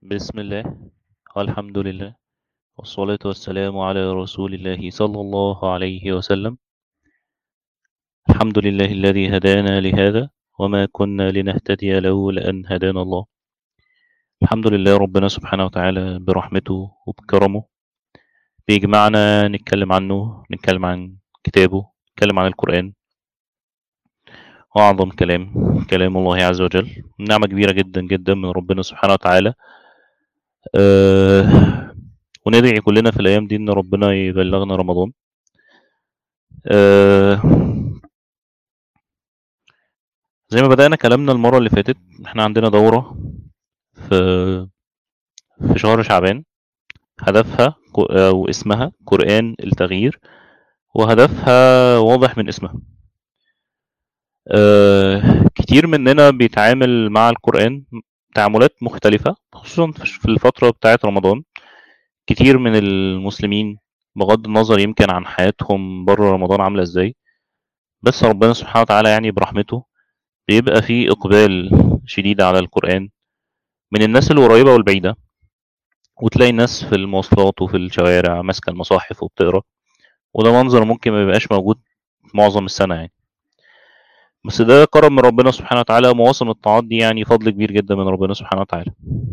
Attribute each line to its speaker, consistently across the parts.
Speaker 1: بسم الله والحمد لله والصلاة والسلام على رسول الله صلى الله عليه وسلم الحمد لله الذي هدانا لهذا وما كنا لنهتدي لولا أن هدانا الله الحمد لله ربنا سبحانه وتعالى برحمته وبكرمه بيجمعنا نتكلم عنه نتكلم عن كتابه نتكلم عن القرآن وأعظم كلام كلام الله عز وجل نعمة كبيرة جدا جدا من ربنا سبحانه وتعالى أه وندعي كلنا في الأيام دي إن ربنا يبلغنا رمضان أه زي ما بدأنا كلامنا المرة اللي فاتت احنا عندنا دورة في في شهر شعبان هدفها أو اسمها قرآن التغيير وهدفها واضح من اسمها أه كتير مننا بيتعامل مع القرآن تعاملات مختلفة خصوصا في الفترة بتاعت رمضان كتير من المسلمين بغض النظر يمكن عن حياتهم بره رمضان عاملة ازاي بس ربنا سبحانه وتعالى يعني برحمته بيبقى فيه إقبال شديد على القرآن من الناس القريبة والبعيدة وتلاقي الناس في المواصلات وفي الشوارع ماسكة المصاحف وبتقرا وده منظر ممكن ما يبقاش موجود معظم السنة يعني بس ده كرم من ربنا سبحانه وتعالى مواسم الطاعات دي يعني فضل كبير جدا من ربنا سبحانه وتعالى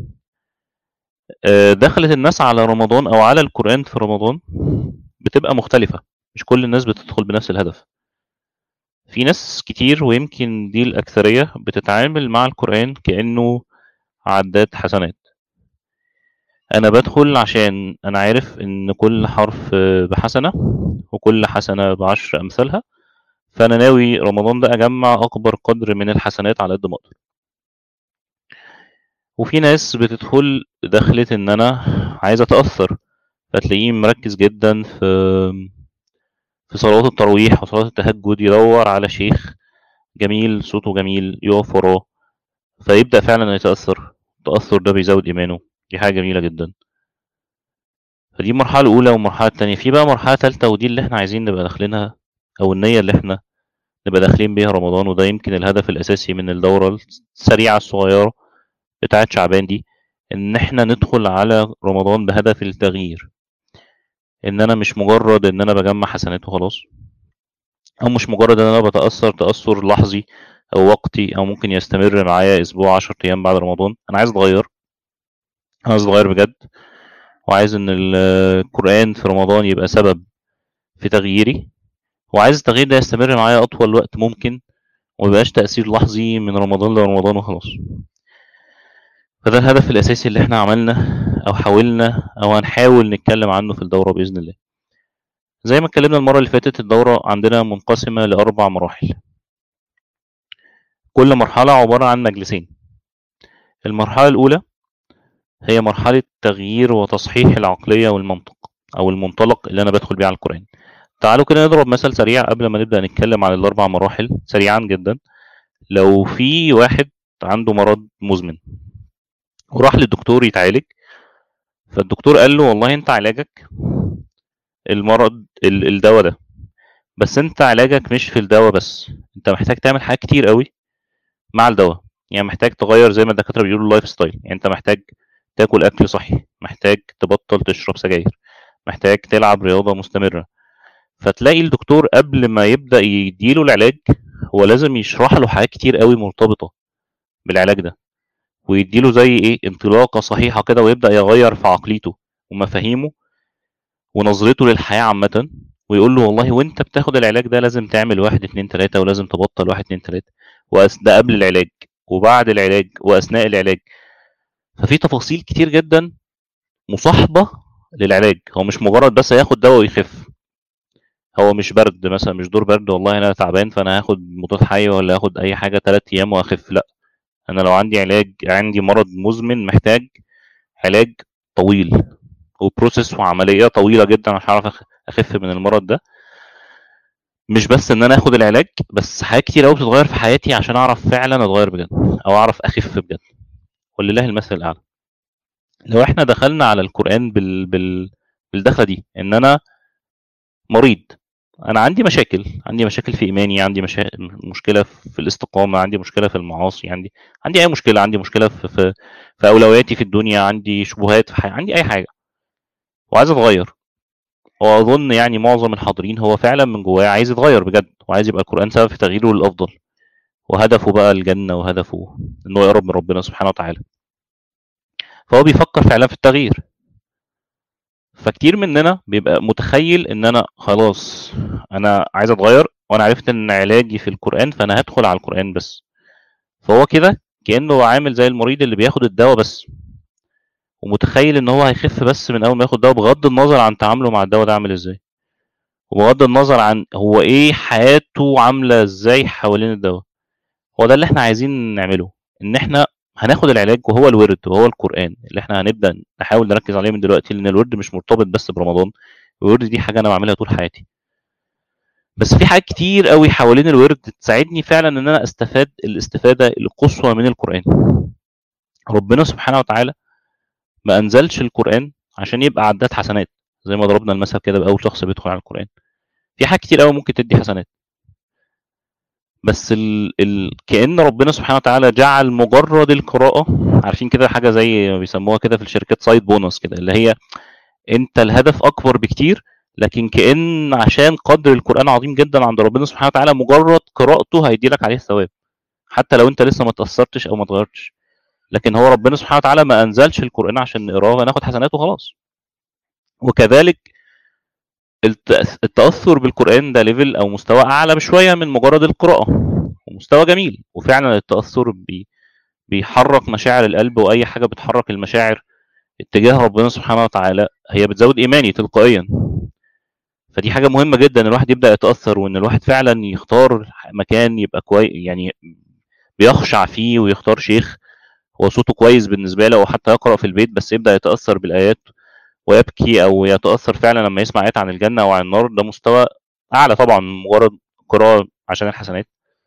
Speaker 1: دخلت الناس على رمضان او على القرآن في رمضان بتبقى مختلفة مش كل الناس بتدخل بنفس الهدف في ناس كتير ويمكن دي الأكثرية بتتعامل مع القرآن كأنه عداد حسنات أنا بدخل عشان أنا عارف إن كل حرف بحسنة وكل حسنة بعشر أمثالها فأنا ناوي رمضان ده أجمع أكبر قدر من الحسنات على قد ما أقدر وفي ناس بتدخل دخلت إن أنا عايز أتأثر فتلاقيه مركز جدا في في صلوات التراويح وصلاة التهجد يدور على شيخ جميل صوته جميل يقف وراه فيبدأ فعلا يتأثر التأثر ده بيزود إيمانه دي حاجة جميلة جدا فدي المرحلة الأولى والمرحلة التانية في بقى مرحلة تالتة ودي اللي احنا عايزين نبقى داخلينها أو النية اللي احنا نبقى داخلين بيها رمضان وده يمكن الهدف الأساسي من الدورة السريعة الصغيرة بتاعة شعبان دي إن احنا ندخل على رمضان بهدف التغيير ان انا مش مجرد ان انا بجمع حسنات وخلاص او مش مجرد ان انا بتاثر تاثر لحظي او وقتي او ممكن يستمر معايا اسبوع عشر ايام بعد رمضان انا عايز اتغير عايز اتغير بجد وعايز ان القران في رمضان يبقى سبب في تغييري وعايز التغيير ده يستمر معايا اطول وقت ممكن وميبقاش تاثير لحظي من رمضان لرمضان وخلاص فده الهدف الاساسي اللي احنا عملنا او حاولنا او هنحاول نتكلم عنه في الدوره باذن الله زي ما اتكلمنا المره اللي فاتت الدوره عندنا منقسمه لاربع مراحل كل مرحله عباره عن مجلسين المرحله الاولى هي مرحله تغيير وتصحيح العقليه والمنطق او المنطلق اللي انا بدخل بيه على القران تعالوا كده نضرب مثل سريع قبل ما نبدا نتكلم عن الاربع مراحل سريعا جدا لو في واحد عنده مرض مزمن وراح للدكتور يتعالج فالدكتور قال له والله انت علاجك المرض الدواء ده بس انت علاجك مش في الدواء بس انت محتاج تعمل حاجات كتير قوي مع الدواء يعني محتاج تغير زي ما الدكاتره بيقولوا اللايف ستايل يعني انت محتاج تاكل اكل صحي محتاج تبطل تشرب سجاير محتاج تلعب رياضه مستمره فتلاقي الدكتور قبل ما يبدا يديله العلاج هو لازم يشرح له حاجات كتير قوي مرتبطه بالعلاج ده ويديله زي ايه انطلاقه صحيحه كده ويبدا يغير في عقليته ومفاهيمه ونظرته للحياه عامه ويقول له والله وانت بتاخد العلاج ده لازم تعمل واحد اتنين تلاته ولازم تبطل واحد اتنين تلاته ده قبل العلاج وبعد العلاج واثناء العلاج ففي تفاصيل كتير جدا مصاحبه للعلاج هو مش مجرد بس هياخد دواء ويخف هو مش برد مثلا مش دور برد والله انا تعبان فانا هاخد مضاد حيوي ولا هاخد اي حاجه تلات ايام واخف لا انا لو عندي علاج عندي مرض مزمن محتاج علاج طويل وبروسيس وعمليه طويله جدا عشان اعرف اخف من المرض ده مش بس ان انا اخد العلاج بس حاجات كتير قوي بتتغير في حياتي عشان اعرف فعلا اتغير بجد او اعرف اخف بجد ولله المثل الاعلى لو احنا دخلنا على القران بال... بال... بالدخله دي ان انا مريض انا عندي مشاكل عندي مشاكل في ايماني عندي مشا... مشكله في الاستقامه عندي مشكله في المعاصي عندي عندي اي مشكله عندي مشكله في في, في اولوياتي في الدنيا عندي شبهات في حي... عندي اي حاجه وعايز اتغير واظن يعني معظم الحاضرين هو فعلا من جواه عايز يتغير بجد وعايز يبقى القران سبب في تغييره للافضل وهدفه بقى الجنه وهدفه انه يقرب من ربنا سبحانه وتعالى فهو بيفكر فعلا في التغيير فكتير مننا بيبقى متخيل ان انا خلاص انا عايز اتغير وانا عرفت ان علاجي في القران فانا هدخل على القران بس فهو كده كانه عامل زي المريض اللي بياخد الدواء بس ومتخيل ان هو هيخف بس من اول ما ياخد دواء بغض النظر عن تعامله مع الدواء ده عامل ازاي وبغض النظر عن هو ايه حياته عامله ازاي حوالين الدواء هو ده اللي احنا عايزين نعمله ان احنا هناخد العلاج وهو الورد وهو القران اللي احنا هنبدا نحاول نركز عليه من دلوقتي لان الورد مش مرتبط بس برمضان الورد دي حاجه انا بعملها طول حياتي بس في حاجات كتير قوي حوالين الورد تساعدني فعلا ان انا استفاد الاستفاده القصوى من القران ربنا سبحانه وتعالى ما انزلش القران عشان يبقى عداد حسنات زي ما ضربنا المثل كده باول شخص بيدخل على القران في حاجات كتير قوي ممكن تدي حسنات بس ال... ال... كأن ربنا سبحانه وتعالى جعل مجرد القراءة عارفين كده حاجة زي ما بيسموها كده في الشركات سايد بونص كده اللي هي انت الهدف اكبر بكتير لكن كأن عشان قدر القرآن عظيم جدا عند ربنا سبحانه وتعالى مجرد قراءته هيدي لك عليه الثواب حتى لو انت لسه ما تأثرتش او ما اتغيرتش لكن هو ربنا سبحانه وتعالى ما انزلش القرآن عشان نقراه وناخد حسناته وخلاص وكذلك التأثر بالقرآن ده ليفل أو مستوى أعلى بشوية من مجرد القراءة ومستوى جميل وفعلا التأثر بي بيحرك مشاعر القلب وأي حاجة بتحرك المشاعر اتجاه ربنا سبحانه وتعالى هي بتزود إيماني تلقائيا فدي حاجة مهمة جدا الواحد يبدأ يتأثر وإن الواحد فعلا يختار مكان يبقى كويس يعني بيخشع فيه ويختار شيخ هو صوته كويس بالنسبة له وحتى يقرأ في البيت بس يبدأ يتأثر بالآيات ويبكي او يتاثر فعلا لما يسمع ايات عن الجنه او عن النار ده مستوى اعلى طبعا من مجرد قراءه عشان الحسنات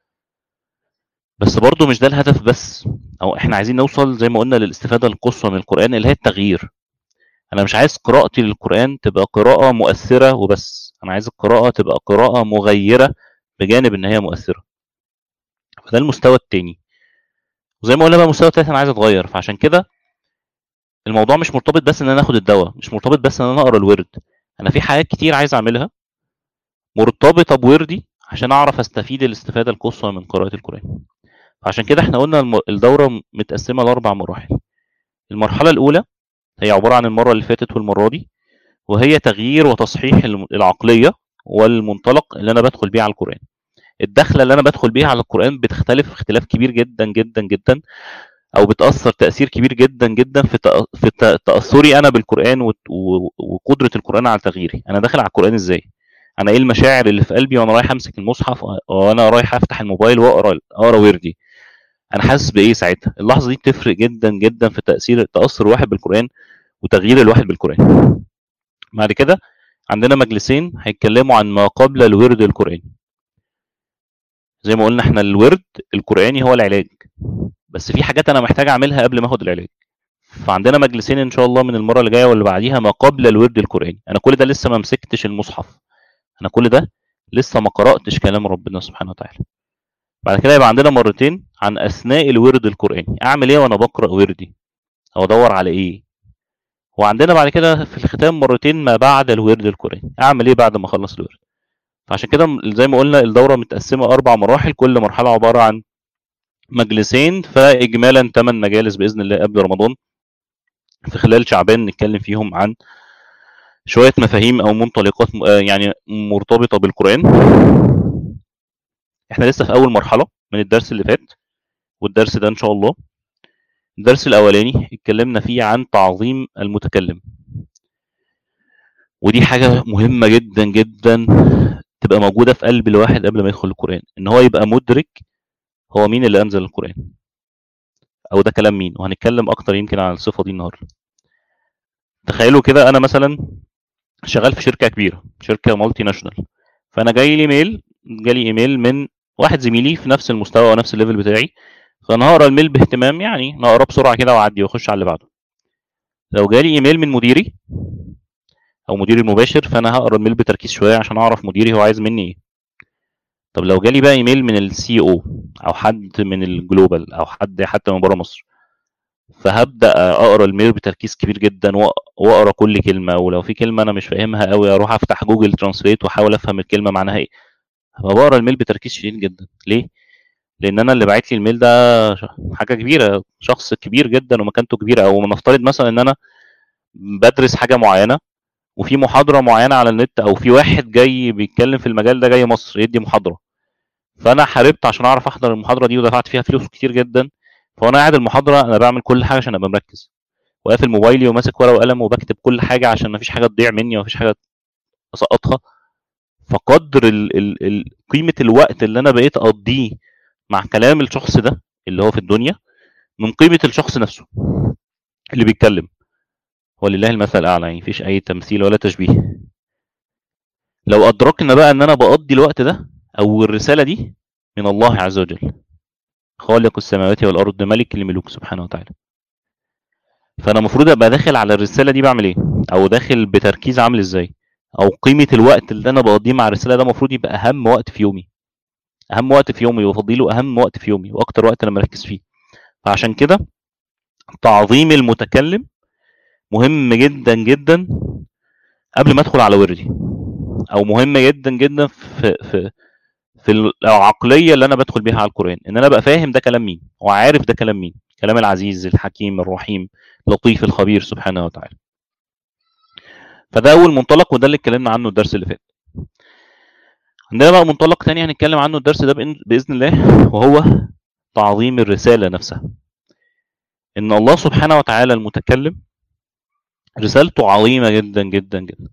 Speaker 1: بس برضه مش ده الهدف بس او احنا عايزين نوصل زي ما قلنا للاستفاده القصوى من القران اللي هي التغيير انا مش عايز قراءتي للقران تبقى قراءه مؤثره وبس انا عايز القراءه تبقى قراءه مغيره بجانب ان هي مؤثره فده المستوى التاني وزي ما قلنا بقى المستوى التالت انا عايز اتغير فعشان كده الموضوع مش مرتبط بس ان انا اخد الدواء مش مرتبط بس ان انا اقرا الورد انا في حاجات كتير عايز اعملها مرتبطه بوردي عشان اعرف استفيد الاستفاده القصوى من قراءه القران عشان كده احنا قلنا الدوره متقسمه لاربع مراحل المرحله الاولى هي عباره عن المره اللي فاتت والمره دي وهي تغيير وتصحيح العقليه والمنطلق اللي انا بدخل بيه على القران الدخله اللي انا بدخل بيها على القران بتختلف اختلاف كبير جدا جدا جدا او بتاثر تاثير كبير جدا جدا في في تاثري انا بالقران وقدره القران على تغييري انا داخل على القران ازاي انا ايه المشاعر اللي في قلبي وانا رايح امسك المصحف وانا رايح افتح الموبايل واقرا اقرا وردي انا حاسس بايه ساعتها اللحظه دي بتفرق جدا جدا في تاثير تاثر الواحد بالقران وتغيير الواحد بالقران بعد كده عندنا مجلسين هيتكلموا عن ما قبل الورد القراني زي ما قلنا احنا الورد القراني هو العلاج بس في حاجات انا محتاج اعملها قبل ما اخد العلاج فعندنا مجلسين ان شاء الله من المره اللي جايه واللي بعديها ما قبل الورد القراني انا كل ده لسه ما مسكتش المصحف انا كل ده لسه ما قراتش كلام ربنا سبحانه وتعالى بعد كده يبقى عندنا مرتين عن اثناء الورد القراني اعمل ايه وانا بقرا وردي او ادور على ايه وعندنا بعد كده في الختام مرتين ما بعد الورد القراني اعمل ايه بعد ما اخلص الورد فعشان كده زي ما قلنا الدوره متقسمه اربع مراحل كل مرحله عباره عن مجلسين فاجمالا 8 مجالس باذن الله قبل رمضان في خلال شعبان نتكلم فيهم عن شويه مفاهيم او منطلقات يعني مرتبطه بالقران احنا لسه في اول مرحله من الدرس اللي فات والدرس ده ان شاء الله الدرس الاولاني اتكلمنا فيه عن تعظيم المتكلم ودي حاجه مهمه جدا جدا تبقى موجوده في قلب الواحد قبل ما يدخل القران ان هو يبقى مدرك هو مين اللي انزل القران او ده كلام مين وهنتكلم اكتر يمكن عن الصفه دي النهارده تخيلوا كده انا مثلا شغال في شركه كبيره شركه مالتي ناشونال فانا جاي لي ميل جالي ايميل من واحد زميلي في نفس المستوى ونفس الليفل بتاعي فانا هقرا الميل باهتمام يعني نقرا بسرعه كده واعدي واخش على اللي بعده لو جالي ايميل من مديري او مديري المباشر فانا هقرا الميل بتركيز شويه عشان اعرف مديري هو عايز مني ايه طب لو جالي بقى ايميل من السي او او حد من الجلوبال او حد حتى من بره مصر فهبدا اقرا الميل بتركيز كبير جدا واقرا كل كلمه ولو في كلمه انا مش فاهمها قوي اروح افتح جوجل ترانسليت واحاول افهم الكلمه معناها ايه فبقرا الميل بتركيز شديد جدا ليه لان انا اللي باعت لي الميل ده حاجه كبيره شخص كبير جدا ومكانته كبيره او نفترض مثلا ان انا بدرس حاجه معينه وفي محاضره معينه على النت او في واحد جاي بيتكلم في المجال ده جاي مصر يدي محاضره فانا حاربت عشان اعرف احضر المحاضره دي ودفعت فيها فلوس كتير جدا فانا قاعد المحاضره انا بعمل كل حاجه عشان ابقى مركز وقافل موبايلي وماسك ورقه وقلم وبكتب كل حاجه عشان مفيش حاجه تضيع مني ومفيش حاجه اسقطها فقدر ال ال ال قيمه الوقت اللي انا بقيت اقضيه مع كلام الشخص ده اللي هو في الدنيا من قيمه الشخص نفسه اللي بيتكلم ولله المثل الاعلى يعني مفيش اي تمثيل ولا تشبيه لو ادركنا بقى ان انا بقضي الوقت ده او الرساله دي من الله عز وجل خالق السماوات والارض ملك الملوك سبحانه وتعالى فانا المفروض ابقى داخل على الرساله دي بعمل ايه او داخل بتركيز عامل ازاي او قيمه الوقت اللي انا بقضيه مع الرساله ده المفروض يبقى اهم وقت في يومي اهم وقت في يومي وافضله اهم وقت في يومي واكتر وقت انا مركز فيه فعشان كده تعظيم المتكلم مهم جدا جدا قبل ما ادخل على وردي او مهم جدا جدا في في في العقليه اللي انا بدخل بيها على القران ان انا ابقى فاهم ده كلام مين وعارف ده كلام مين كلام العزيز الحكيم الرحيم اللطيف الخبير سبحانه وتعالى فده اول منطلق وده اللي اتكلمنا عنه الدرس اللي فات عندنا بقى منطلق تاني هنتكلم عنه الدرس ده باذن الله وهو تعظيم الرساله نفسها ان الله سبحانه وتعالى المتكلم رسالته عظيمه جدا جدا جدا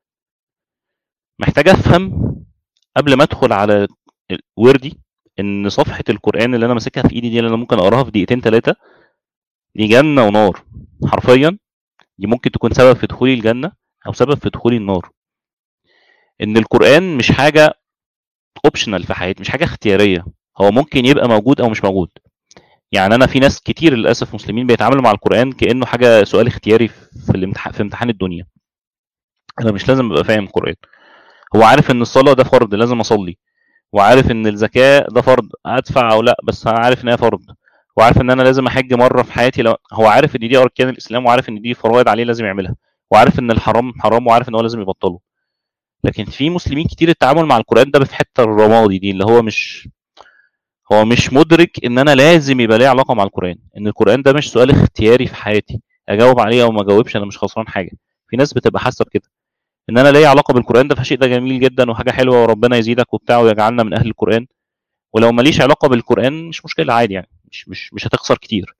Speaker 1: محتاج افهم قبل ما ادخل على وردي ان صفحه القران اللي انا ماسكها في ايدي دي اللي انا ممكن اقراها في دقيقتين ثلاثه دي جنه ونار حرفيا دي ممكن تكون سبب في دخولي الجنه او سبب في دخولي النار ان القران مش حاجه اوبشنال في حياتي مش حاجه اختياريه هو ممكن يبقى موجود او مش موجود يعني انا في ناس كتير للاسف مسلمين بيتعاملوا مع القران كانه حاجه سؤال اختياري في الامتحان في امتحان الدنيا انا مش لازم ابقى فاهم القران هو عارف ان الصلاه ده فرض لازم اصلي وعارف ان الزكاه ده فرض ادفع او لا بس انا عارف ان هي فرض وعارف ان انا لازم احج مره في حياتي لو هو عارف ان دي اركان الاسلام وعارف ان دي فرائض عليه لازم يعملها وعارف ان الحرام حرام وعارف ان هو لازم يبطله لكن في مسلمين كتير التعامل مع القران ده في حته الرمادي دي اللي هو مش هو مش مدرك ان انا لازم يبقى لي علاقه مع القران ان القران ده مش سؤال اختياري في حياتي اجاوب عليه او ما اجاوبش انا مش خسران حاجه في ناس بتبقى حاسه بكده ان انا ليا علاقه بالقران ده فشيء ده جميل جدا وحاجه حلوه وربنا يزيدك وبتاع ويجعلنا من اهل القران ولو ماليش علاقه بالقران مش مشكله عادي يعني مش مش مش هتخسر كتير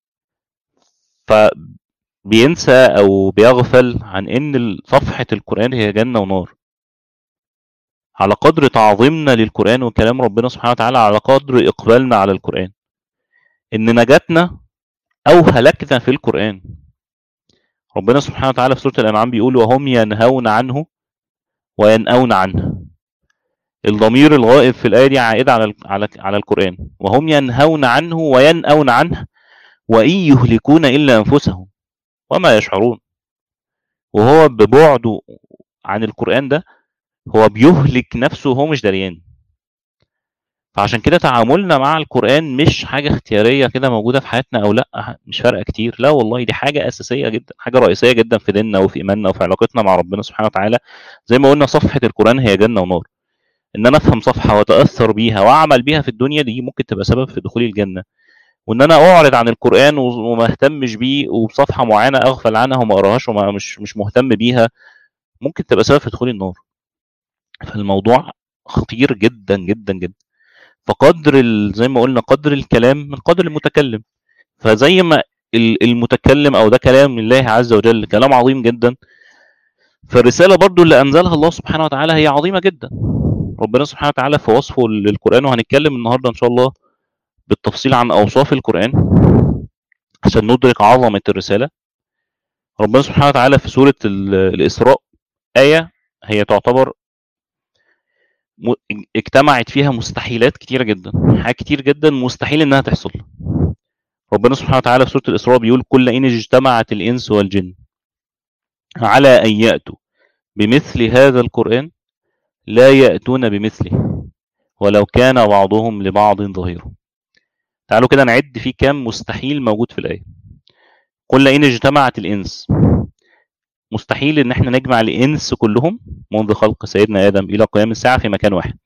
Speaker 1: فبينسى او بيغفل عن ان صفحه القران هي جنه ونار على قدر تعظيمنا للقران وكلام ربنا سبحانه وتعالى على قدر اقبالنا على القران ان نجاتنا او هلكنا في القران ربنا سبحانه وتعالى في سوره الانعام بيقول وهم ينهون عنه وينأون عنه الضمير الغائب في الآية دي عائد على على على القرآن وهم ينهون عنه وينأون عنه وإن يهلكون إلا أنفسهم وما يشعرون وهو ببعده عن القرآن ده هو بيهلك نفسه وهو مش دريان فعشان كده تعاملنا مع القرآن مش حاجة اختيارية كده موجودة في حياتنا أو لأ مش فارقة كتير لا والله دي حاجة أساسية جدا حاجة رئيسية جدا في ديننا وفي إيماننا وفي علاقتنا مع ربنا سبحانه وتعالى زي ما قلنا صفحة القرآن هي جنة ونار ان انا افهم صفحه واتاثر بيها واعمل بيها في الدنيا دي ممكن تبقى سبب في دخولي الجنه وان انا اعرض عن القران وما اهتمش بيه وبصفحه معينه اغفل عنها وما اقراهاش وما مش مش مهتم بيها ممكن تبقى سبب في دخول النار فالموضوع خطير جدا جدا جدا فقدر زي ما قلنا قدر الكلام من قدر المتكلم فزي ما المتكلم او ده كلام الله عز وجل كلام عظيم جدا فالرساله برضو اللي انزلها الله سبحانه وتعالى هي عظيمه جدا ربنا سبحانه وتعالى في وصفه للقرآن وهنتكلم النهارده إن شاء الله بالتفصيل عن أوصاف القرآن عشان ندرك عظمة الرسالة ربنا سبحانه وتعالى في سورة الإسراء آية هي تعتبر اجتمعت فيها مستحيلات كتيرة جدا حاجات كتير جدا مستحيل إنها تحصل ربنا سبحانه وتعالى في سورة الإسراء بيقول كل إن اجتمعت الإنس والجن على أن يأتوا بمثل هذا القرآن لا يأتون بمثله ولو كان بعضهم لبعض ظهيرا تعالوا كده نعد في كام مستحيل موجود في الآية قل إن اجتمعت الإنس مستحيل إن احنا نجمع الإنس كلهم منذ خلق سيدنا آدم إلى قيام الساعة في مكان واحد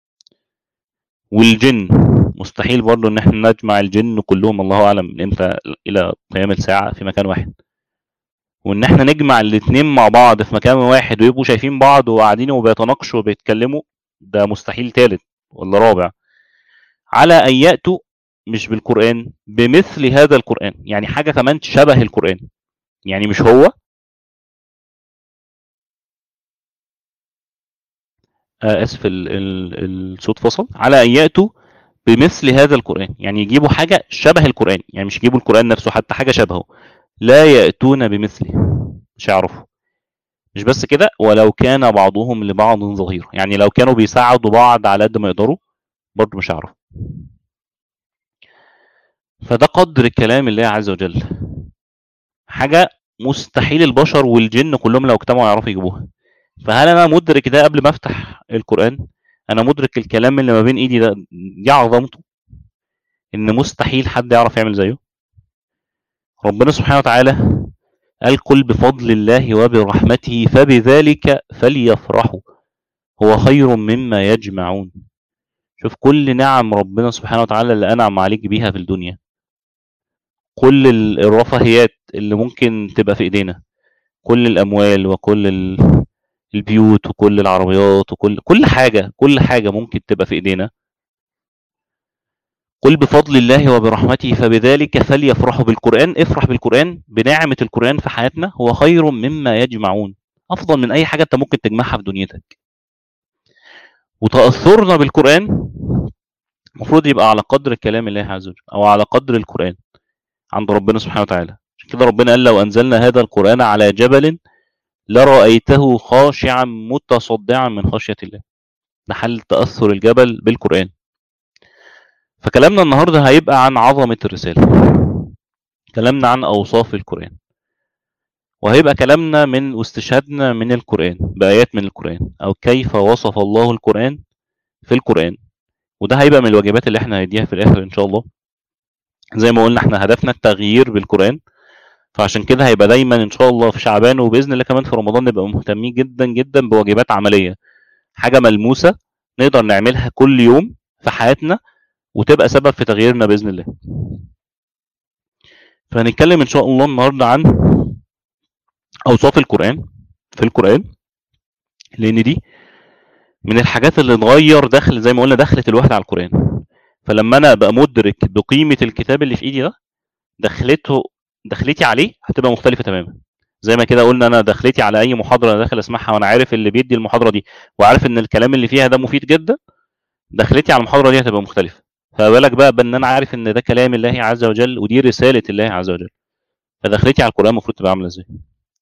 Speaker 1: والجن مستحيل برضه إن احنا نجمع الجن كلهم الله أعلم من إمتى إلى قيام الساعة في مكان واحد وإن احنا نجمع الاتنين مع بعض في مكان واحد ويبقوا شايفين بعض وقاعدين وبيتناقشوا وبيتكلموا ده مستحيل تالت ولا رابع على أن يأتوا مش بالقرآن بمثل هذا القرآن يعني حاجة كمان شبه القرآن يعني مش هو آه اسف ال ال الصوت فصل على ان ياتوا بمثل هذا القران يعني يجيبوا حاجه شبه القران يعني مش يجيبوا القران نفسه حتى حاجه شبهه لا ياتون بمثله مش هيعرفوا مش بس كده ولو كان بعضهم لبعض ظهير يعني لو كانوا بيساعدوا بعض على قد ما يقدروا برضه مش هيعرفوا فده قدر كلام الله عز وجل حاجه مستحيل البشر والجن كلهم لو اجتمعوا يعرفوا يجيبوها فهل انا مدرك ده قبل ما افتح القران انا مدرك الكلام اللي ما بين ايدي ده دي عظمته ان مستحيل حد يعرف يعمل زيه ربنا سبحانه وتعالى قال قل بفضل الله وبرحمته فبذلك فليفرحوا هو خير مما يجمعون شوف كل نعم ربنا سبحانه وتعالى اللي انعم عليك بيها في الدنيا كل الرفاهيات اللي ممكن تبقى في ايدينا كل الاموال وكل ال... البيوت وكل العربيات وكل كل حاجة كل حاجة ممكن تبقى في إيدينا قل بفضل الله وبرحمته فبذلك فليفرحوا بالقرآن افرح بالقرآن بنعمة القرآن في حياتنا هو خير مما يجمعون أفضل من أي حاجة أنت ممكن تجمعها في دنيتك وتأثرنا بالقرآن المفروض يبقى على قدر كلام الله عز وجل أو على قدر القرآن عند ربنا سبحانه وتعالى عشان كده ربنا قال لو أنزلنا هذا القرآن على جبل لرأيته خاشعا متصدعا من خشية الله ده حل تأثر الجبل بالقرآن فكلامنا النهاردة هيبقى عن عظمة الرسالة كلامنا عن أوصاف القرآن وهيبقى كلامنا من واستشهادنا من القرآن بآيات من القرآن أو كيف وصف الله القرآن في القرآن وده هيبقى من الواجبات اللي احنا هنديها في الآخر إن شاء الله زي ما قلنا احنا هدفنا التغيير بالقرآن فعشان كده هيبقى دايما ان شاء الله في شعبان وباذن الله كمان في رمضان نبقى مهتمين جدا جدا بواجبات عمليه حاجه ملموسه نقدر نعملها كل يوم في حياتنا وتبقى سبب في تغييرنا باذن الله فهنتكلم ان شاء الله النهارده عن اوصاف القران في القران لان دي من الحاجات اللي تغير دخل زي ما قلنا دخلت الواحد على القران فلما انا ابقى مدرك بقيمه الكتاب اللي في ايدي ده دخلته دخلتي عليه هتبقى مختلفه تماما زي ما كده قلنا انا دخلتي على اي محاضره انا داخل اسمعها وانا عارف اللي بيدي المحاضره دي وعارف ان الكلام اللي فيها ده مفيد جدا دخلتي على المحاضره دي هتبقى مختلفه فبالك بقى بان انا عارف ان ده كلام الله عز وجل ودي رساله الله عز وجل فدخلتي على القران المفروض تبقى عامله ازاي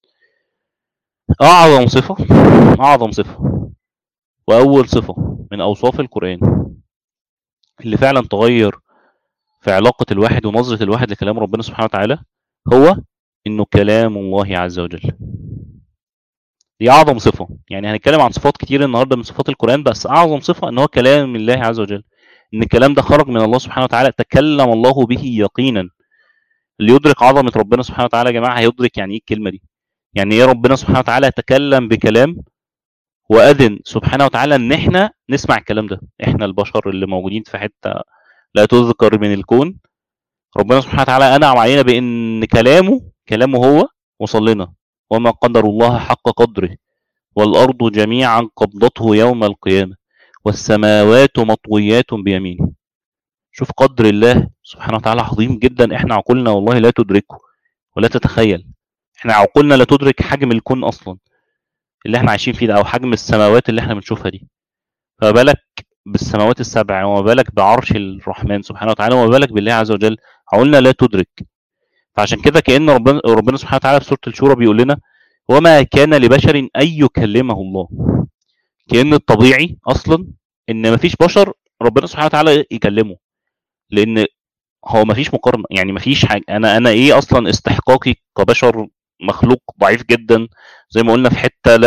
Speaker 1: اعظم صفه اعظم صفه واول صفه من اوصاف القران اللي فعلا تغير في علاقه الواحد ونظره الواحد لكلام ربنا سبحانه وتعالى هو انه كلام الله عز وجل دي اعظم صفه يعني هنتكلم عن صفات كتير النهارده من صفات القران بس اعظم صفه ان هو كلام الله عز وجل ان الكلام ده خرج من الله سبحانه وتعالى تكلم الله به يقينا اللي يدرك عظمه ربنا سبحانه وتعالى يا جماعه هيدرك يعني ايه الكلمه دي يعني ايه ربنا سبحانه وتعالى تكلم بكلام واذن سبحانه وتعالى ان احنا نسمع الكلام ده احنا البشر اللي موجودين في حته لا تذكر من الكون ربنا سبحانه وتعالى انعم علينا بان كلامه كلامه هو وصل لنا وما قدر الله حق قدره والارض جميعا قبضته يوم القيامه والسماوات مطويات بيمينه شوف قدر الله سبحانه وتعالى عظيم جدا احنا عقولنا والله لا تدركه ولا تتخيل احنا عقولنا لا تدرك حجم الكون اصلا اللي احنا عايشين فيه ده او حجم السماوات اللي احنا بنشوفها دي فما بالك بالسماوات السبع وما بالك بعرش الرحمن سبحانه وتعالى وما بالك بالله عز وجل عقولنا لا تدرك فعشان كده كأن ربنا ربنا سبحانه وتعالى في سورة الشورى بيقول لنا وما كان لبشر أن يكلمه الله كأن الطبيعي أصلا إن مفيش بشر ربنا سبحانه وتعالى يكلمه لأن هو مفيش مقارنة يعني مفيش حاجة أنا أنا إيه أصلا استحقاقي كبشر مخلوق ضعيف جدا زي ما قلنا في حتة لا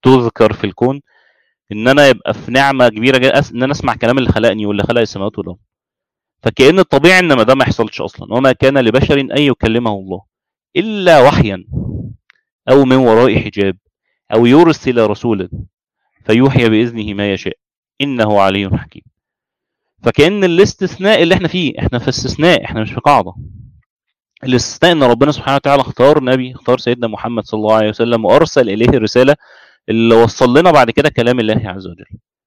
Speaker 1: تذكر في الكون ان انا يبقى في نعمه كبيره جدا ان انا اسمع كلام اللي خلقني واللي خلق السماوات والارض فكأن الطبيعي ان ما ده ما يحصلش اصلا وما كان لبشر ان يكلمه الله الا وحيا او من وراء حجاب او يرسل رسولا فيوحي باذنه ما يشاء انه علي حكيم فكأن الاستثناء اللي احنا فيه احنا في استثناء احنا مش في قاعده الاستثناء ان ربنا سبحانه وتعالى اختار نبي اختار سيدنا محمد صلى الله عليه وسلم وارسل اليه الرساله اللي وصل لنا بعد كده كلام الله عز وجل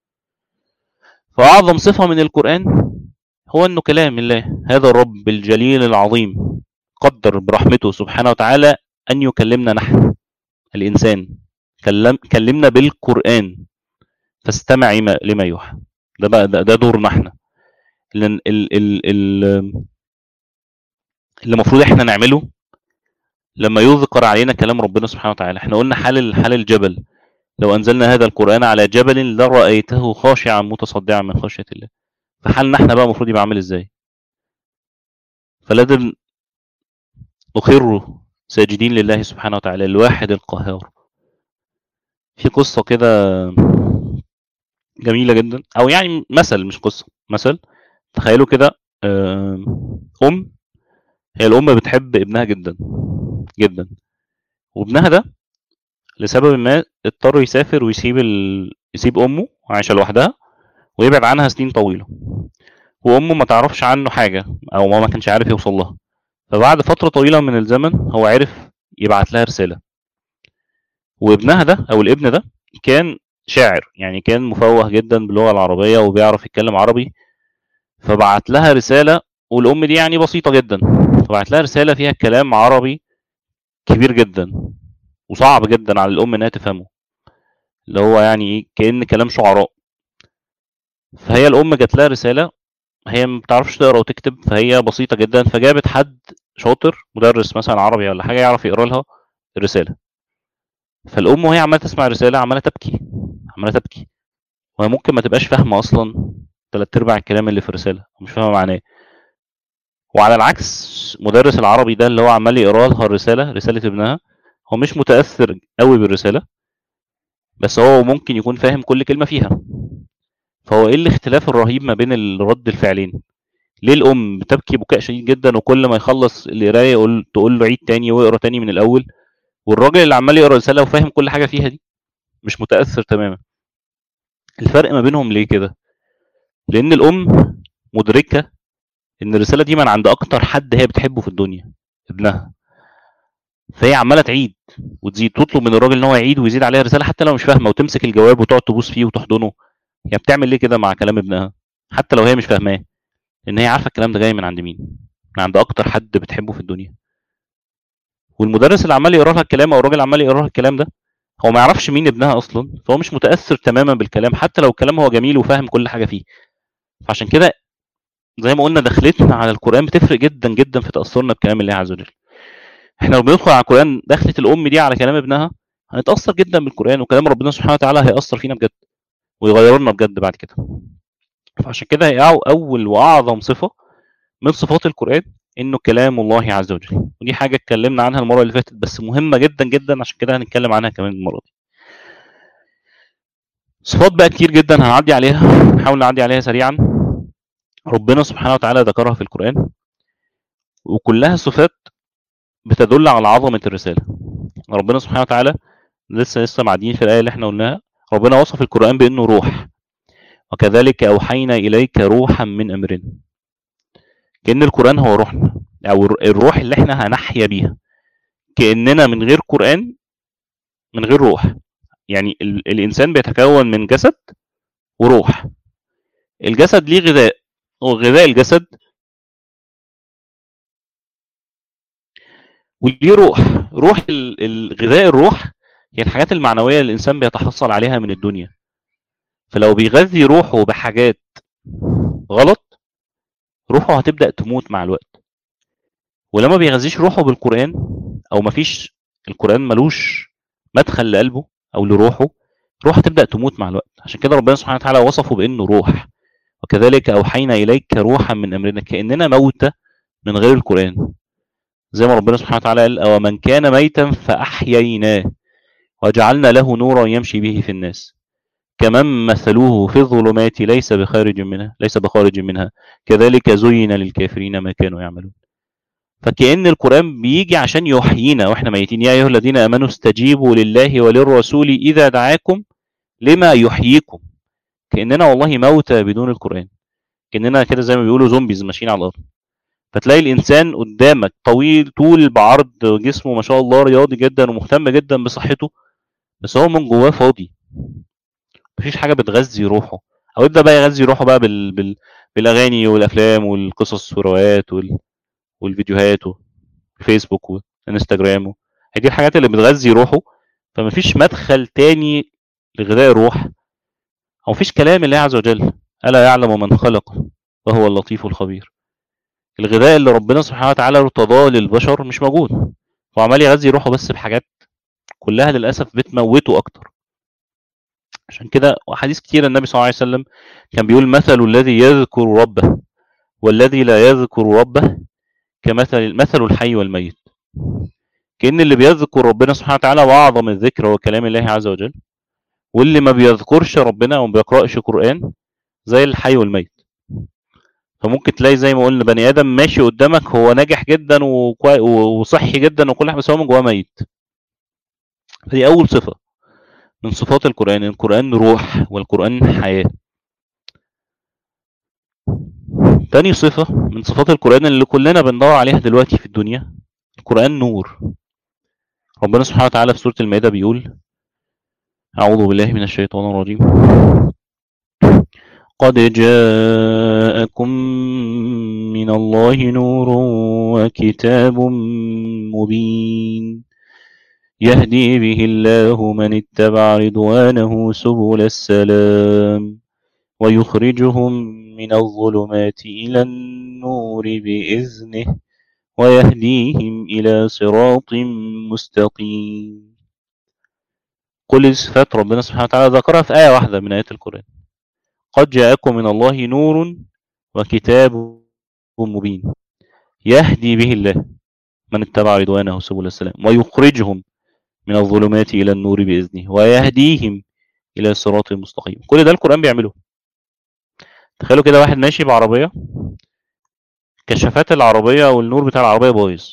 Speaker 1: فاعظم صفه من القران هو انه كلام الله هذا الرب الجليل العظيم قدر برحمته سبحانه وتعالى ان يكلمنا نحن الانسان كلم كلمنا بالقران فاستمع لما يوحى ده بقى ده, ده دورنا احنا اللي, اللي, اللي المفروض احنا نعمله لما يذكر علينا كلام ربنا سبحانه وتعالى احنا قلنا حال حال الجبل لو انزلنا هذا القران على جبل لرايته خاشعا متصدعا من خشيه الله فحالنا احنا بقى المفروض يبقى عامل ازاي فلازم نخر ساجدين لله سبحانه وتعالى الواحد القهار في قصة كده جميلة جدا أو يعني مثل مش قصة مثل تخيلوا كده أم هي الأم بتحب ابنها جدا جدا وابنها ده لسبب ما اضطر يسافر ويسيب ال... يسيب أمه عايشة لوحدها ويبعد عنها سنين طويلة وأمه ما تعرفش عنه حاجة أو ما كانش عارف يوصل لها فبعد فترة طويلة من الزمن هو عرف يبعت لها رسالة وابنها ده أو الابن ده كان شاعر يعني كان مفوه جدا باللغة العربية وبيعرف يتكلم عربي فبعت لها رسالة والأم دي يعني بسيطة جدا فبعت لها رسالة فيها كلام عربي كبير جدا وصعب جدا على الأم إنها تفهمه اللي هو يعني إيه كأن كلام شعراء فهي الأم جات لها رسالة هي ما بتعرفش تقرا وتكتب فهي بسيطة جدا فجابت حد شاطر مدرس مثلا عربي ولا حاجة يعرف يقرا لها الرسالة فالأم وهي عمالة تسمع الرسالة عمالة تبكي عمالة تبكي وهي ممكن ما تبقاش فاهمة أصلا تلات أرباع الكلام اللي في الرسالة ومش فاهمة معناه وعلى العكس مدرس العربي ده اللي هو عمال يقرا لها الرسالة رسالة ابنها هو مش متأثر قوي بالرسالة بس هو ممكن يكون فاهم كل كلمة فيها فهو ايه الاختلاف الرهيب ما بين الرد الفعلين ليه الام بتبكي بكاء شديد جدا وكل ما يخلص القرايه يقول تقول له عيد تاني واقرا تاني من الاول والراجل اللي عمال يقرا رساله وفاهم كل حاجه فيها دي مش متاثر تماما الفرق ما بينهم ليه كده لان الام مدركه ان الرساله دي من عند اكتر حد هي بتحبه في الدنيا ابنها فهي عماله تعيد وتزيد تطلب من الراجل ان هو يعيد ويزيد عليها رساله حتى لو مش فاهمه وتمسك الجواب وتقعد تبوس فيه وتحضنه هي بتعمل ليه كده مع كلام ابنها حتى لو هي مش فاهماه لان هي عارفه الكلام ده جاي من عند مين من عند اكتر حد بتحبه في الدنيا والمدرس اللي عمال يقرا لها الكلام او الراجل اللي عمال يقرا لها الكلام ده هو ما يعرفش مين ابنها اصلا فهو مش متاثر تماما بالكلام حتى لو الكلام هو جميل وفاهم كل حاجه فيه فعشان كده زي ما قلنا دخلتنا على القران بتفرق جدا جدا في تاثرنا بكلام الله عز وجل احنا لو بندخل على القران دخلة الام دي على كلام ابنها هنتاثر جدا بالقران وكلام ربنا سبحانه وتعالى هياثر فينا بجد ويغيرنا بجد بعد كده فعشان كده هي اول واعظم صفه من صفات القران انه كلام الله عز وجل ودي حاجه اتكلمنا عنها المره اللي فاتت بس مهمه جدا جدا عشان كده هنتكلم عنها كمان المره دي صفات بقى كتير جدا هنعدي عليها نحاول نعدي عليها سريعا ربنا سبحانه وتعالى ذكرها في القران وكلها صفات بتدل على عظمه الرساله ربنا سبحانه وتعالى لسه لسه معديين في الايه اللي احنا قلناها ربنا وصف القرآن بأنه روح وكذلك أوحينا إليك روحا من أمرنا كأن القرآن هو روحنا أو الروح اللي احنا هنحيا بيها كأننا من غير قرآن من غير روح يعني ال الإنسان بيتكون من جسد وروح الجسد ليه غذاء وغذاء الجسد وليه روح روح الغذاء الروح هي الحاجات المعنوية اللي الإنسان بيتحصل عليها من الدنيا فلو بيغذي روحه بحاجات غلط روحه هتبدأ تموت مع الوقت ولما بيغذيش روحه بالقرآن أو مفيش القرآن ملوش مدخل لقلبه أو لروحه روحه تبدأ تموت مع الوقت عشان كده ربنا سبحانه وتعالى وصفه بأنه روح وكذلك أوحينا إليك روحا من أمرنا كأننا موتى من غير القرآن زي ما ربنا سبحانه وتعالى قال أو من كان ميتا فأحييناه وجعلنا له نورا يمشي به في الناس كمن مثلوه في الظلمات ليس بخارج منها ليس بخارج منها كذلك زين للكافرين ما كانوا يعملون فكأن القرآن بيجي عشان يحيينا واحنا ميتين يا أيها الذين آمنوا استجيبوا لله وللرسول إذا دعاكم لما يحييكم كأننا والله موتى بدون القرآن كأننا كده زي ما بيقولوا زومبيز ماشيين على الأرض فتلاقي الإنسان قدامك طويل طول بعرض جسمه ما شاء الله رياضي جدا ومهتم جدا بصحته بس هو من جواه فاضي مفيش حاجة بتغذي روحه أو يبدأ بقى يغذي روحه بقى بال... بال... بالأغاني والأفلام والقصص والروايات وال... والفيديوهات والفيسبوك والانستجرام هي دي الحاجات اللي بتغذي روحه فمفيش مدخل تاني لغذاء الروح او مفيش كلام الله عز وجل الا يعلم من خلق وهو اللطيف الخبير الغذاء اللي ربنا سبحانه وتعالى ارتضاه للبشر مش موجود هو عمال يغذي روحه بس بحاجات كلها للاسف بتموته اكتر عشان كده احاديث كتير النبي صلى الله عليه وسلم كان بيقول مثل الذي يذكر ربه والذي لا يذكر ربه كمثل مثل الحي والميت كأن اللي بيذكر ربنا سبحانه وتعالى وأعظم الذكر هو كلام الله عز وجل واللي ما بيذكرش ربنا وما بيقرأش قرآن زي الحي والميت فممكن تلاقي زي ما قلنا بني آدم ماشي قدامك هو ناجح جدا وكوي... وصحي جدا وكل حاجة بس هو من جواه ميت فدي أول صفة من صفات القرآن القرآن روح والقرآن حياة تاني صفة من صفات القرآن اللي كلنا بندور عليها دلوقتي في الدنيا القرآن نور ربنا سبحانه وتعالى في سورة المائدة بيقول أعوذ بالله من الشيطان الرجيم قد جاءكم من الله نور وكتاب مبين يهدي به الله من اتبع رضوانه سبل السلام ويخرجهم من الظلمات إلى النور بإذنه ويهديهم إلى صراط مستقيم كل صفات ربنا سبحانه وتعالى ذكرها في آية واحدة من آيات القرآن قد جاءكم من الله نور وكتاب مبين يهدي به الله من اتبع رضوانه سبل السلام ويخرجهم من الظلمات إلى النور بإذنه ويهديهم إلى صراط مستقيم كل ده القرآن بيعمله تخيلوا كده واحد ماشي بعربية كشافات العربية والنور بتاع العربية بايظ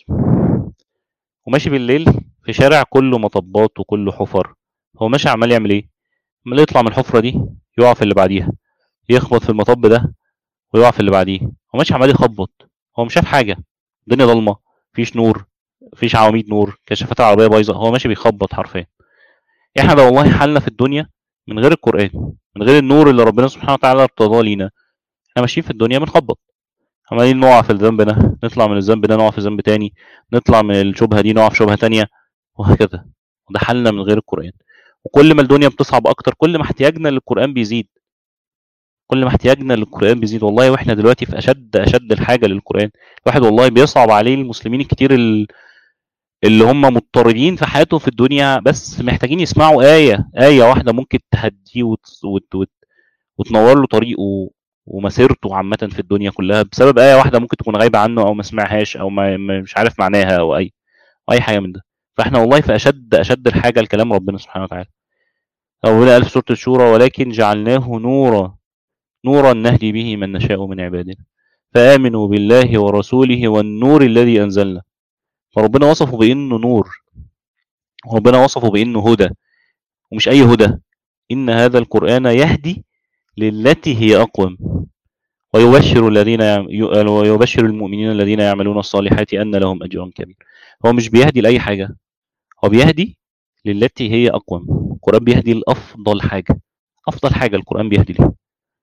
Speaker 1: وماشي بالليل في شارع كله مطبات وكله حفر هو ماشي عمال يعمل ايه عمال يطلع من الحفرة دي يقع في اللي بعديها يخبط في المطب ده ويقع في اللي بعديه هو ماشي عمال يخبط هو مش شاف حاجة الدنيا ضلمة مفيش نور مفيش عواميد نور كشافات العربية بايظة هو ماشي بيخبط حرفيا احنا ده والله حالنا في الدنيا من غير القرآن من غير النور اللي ربنا سبحانه وتعالى ارتضاه لينا احنا ماشيين في الدنيا بنخبط عمالين نقع في الذنب ده نطلع من الذنب ده نقع في ذنب تاني نطلع من الشبهة دي نقع في شبهة تانية وهكذا وده حالنا من غير القرآن وكل ما الدنيا بتصعب أكتر كل ما احتياجنا للقرآن بيزيد كل ما احتياجنا للقرآن بيزيد والله واحنا دلوقتي في أشد أشد الحاجة للقرآن الواحد والله بيصعب عليه المسلمين الكتير اللي هم مضطربين في حياتهم في الدنيا بس محتاجين يسمعوا آية آية واحدة ممكن تهديه وت... وت... وت... وتنور له طريقه ومسيرته عامة في الدنيا كلها بسبب آية واحدة ممكن تكون غايبة عنه أو ما سمعهاش أو ما مش عارف معناها أو أي أو أي حاجة من ده فإحنا والله في أشد أشد الحاجة لكلام ربنا سبحانه وتعالى أو قال في سورة الشورى ولكن جعلناه نورا نورا نهدي به من نشاء من عبادنا فآمنوا بالله ورسوله والنور الذي أنزلنا فربنا وصفه بأنه نور وربنا وصفه بأنه هدى ومش أي هدى إن هذا القرآن يهدي للتي هي أقوم ويبشر الذين ويبشر المؤمنين الذين يعملون الصالحات أن لهم أجر كبير هو مش بيهدي لأي حاجة هو بيهدي للتي هي أقوم القرآن بيهدي لأفضل حاجة أفضل حاجة القرآن بيهدي لها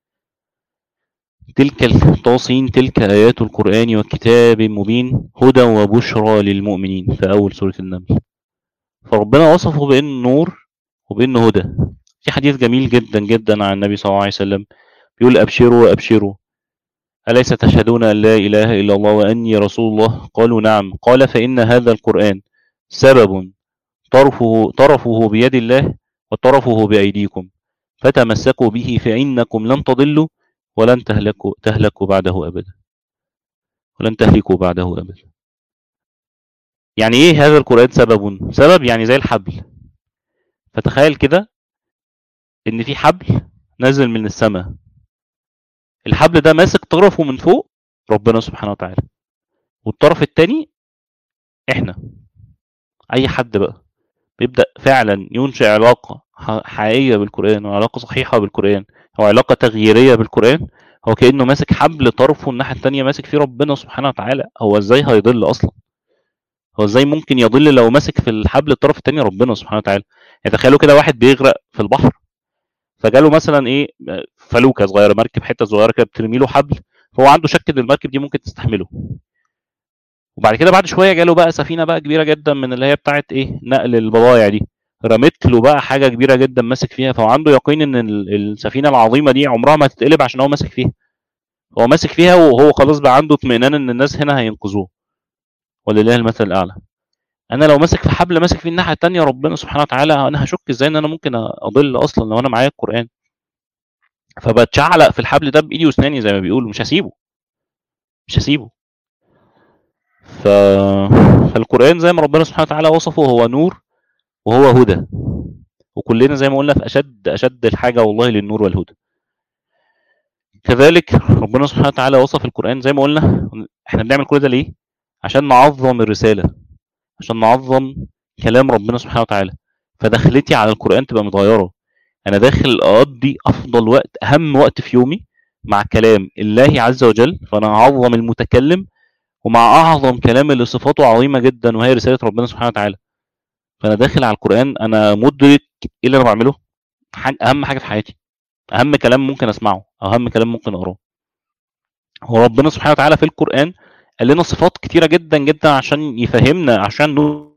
Speaker 1: تلك التوصين تلك آيات القرآن وكتاب مبين هدى وبشرى للمؤمنين في أول سورة النمل فربنا وصفه بأنه نور وبأنه هدى في حديث جميل جدا جدا عن النبي صلى الله عليه وسلم بيقول أبشروا أبشروا أليس تشهدون أن لا إله إلا الله وأني رسول الله قالوا نعم قال فإن هذا القرآن سبب طرفه, طرفه بيد الله وطرفه بأيديكم فتمسكوا به فإنكم لن تضلوا ولن تهلكوا, تهلكوا بعده أبدا ولن تهلكوا بعده أبدا يعني إيه هذا القرآن سبب سبب يعني زي الحبل فتخيل كده ان في حبل نازل من السماء الحبل ده ماسك طرفه من فوق ربنا سبحانه وتعالى والطرف التاني احنا اي حد بقى بيبدا فعلا ينشئ علاقه ح- حقيقيه بالقران وعلاقه صحيحه بالقران او علاقه تغييريه بالقران هو كانه ماسك حبل طرفه الناحيه التانيه ماسك فيه ربنا سبحانه وتعالى هو ازاي هيضل اصلا هو ازاي ممكن يضل لو ماسك في الحبل الطرف التاني ربنا سبحانه وتعالى يعني تخيلوا كده واحد بيغرق في البحر فجاله مثلا ايه فلوكه صغيره مركب حته صغيره كده بترمي له حبل فهو عنده شك ان المركب دي ممكن تستحمله وبعد كده بعد شويه جاله بقى سفينه بقى كبيره جدا من اللي هي بتاعه ايه نقل البضايع دي رمت له بقى حاجه كبيره جدا ماسك فيها فهو عنده يقين ان ال- السفينه العظيمه دي عمرها ما هتتقلب عشان هو ماسك فيها هو ماسك فيها وهو خلاص بقى عنده اطمئنان ان الناس هنا هينقذوه ولله المثل الاعلى انا لو ماسك في حبل ماسك فيه الناحيه التانيه ربنا سبحانه وتعالى انا هشك ازاي ان انا ممكن اضل اصلا لو انا معايا القران فبتشعلق في الحبل ده بايدي واسناني زي ما بيقولوا مش هسيبه مش هسيبه ف... فالقرآن زي ما ربنا سبحانه وتعالى وصفه هو نور وهو هدى وكلنا زي ما قلنا في أشد أشد الحاجة والله للنور والهدى كذلك ربنا سبحانه وتعالى وصف القرآن زي ما قلنا احنا بنعمل كل ده ليه؟ عشان نعظم الرسالة عشان نعظم كلام ربنا سبحانه وتعالى فدخلتي على القرآن تبقى متغيرة أنا داخل أقضي أفضل وقت أهم وقت في يومي مع كلام الله عز وجل فأنا أعظم المتكلم ومع اعظم كلام اللي صفاته عظيمه جدا وهي رساله ربنا سبحانه وتعالى فانا داخل على القران انا مدرك ايه اللي انا بعمله حاجة اهم حاجه في حياتي اهم كلام ممكن اسمعه او اهم كلام ممكن اقراه هو ربنا سبحانه وتعالى في القران قال لنا صفات كتيره جدا جدا عشان يفهمنا عشان نو...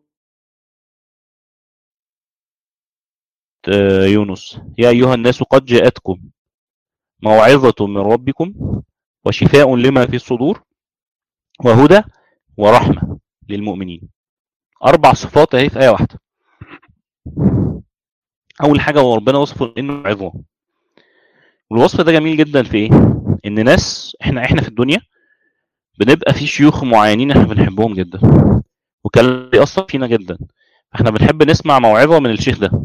Speaker 1: آه، يونس يا ايها الناس قد جاءتكم موعظه من ربكم وشفاء لما في الصدور وهدى ورحمه للمؤمنين اربع صفات اهي في ايه واحده اول حاجه هو ربنا وصفه انه عظه والوصف ده جميل جدا في ايه ان ناس احنا احنا في الدنيا بنبقى في شيوخ معينين احنا بنحبهم جدا وكلام بيأثر فينا جدا احنا بنحب نسمع موعظه من الشيخ ده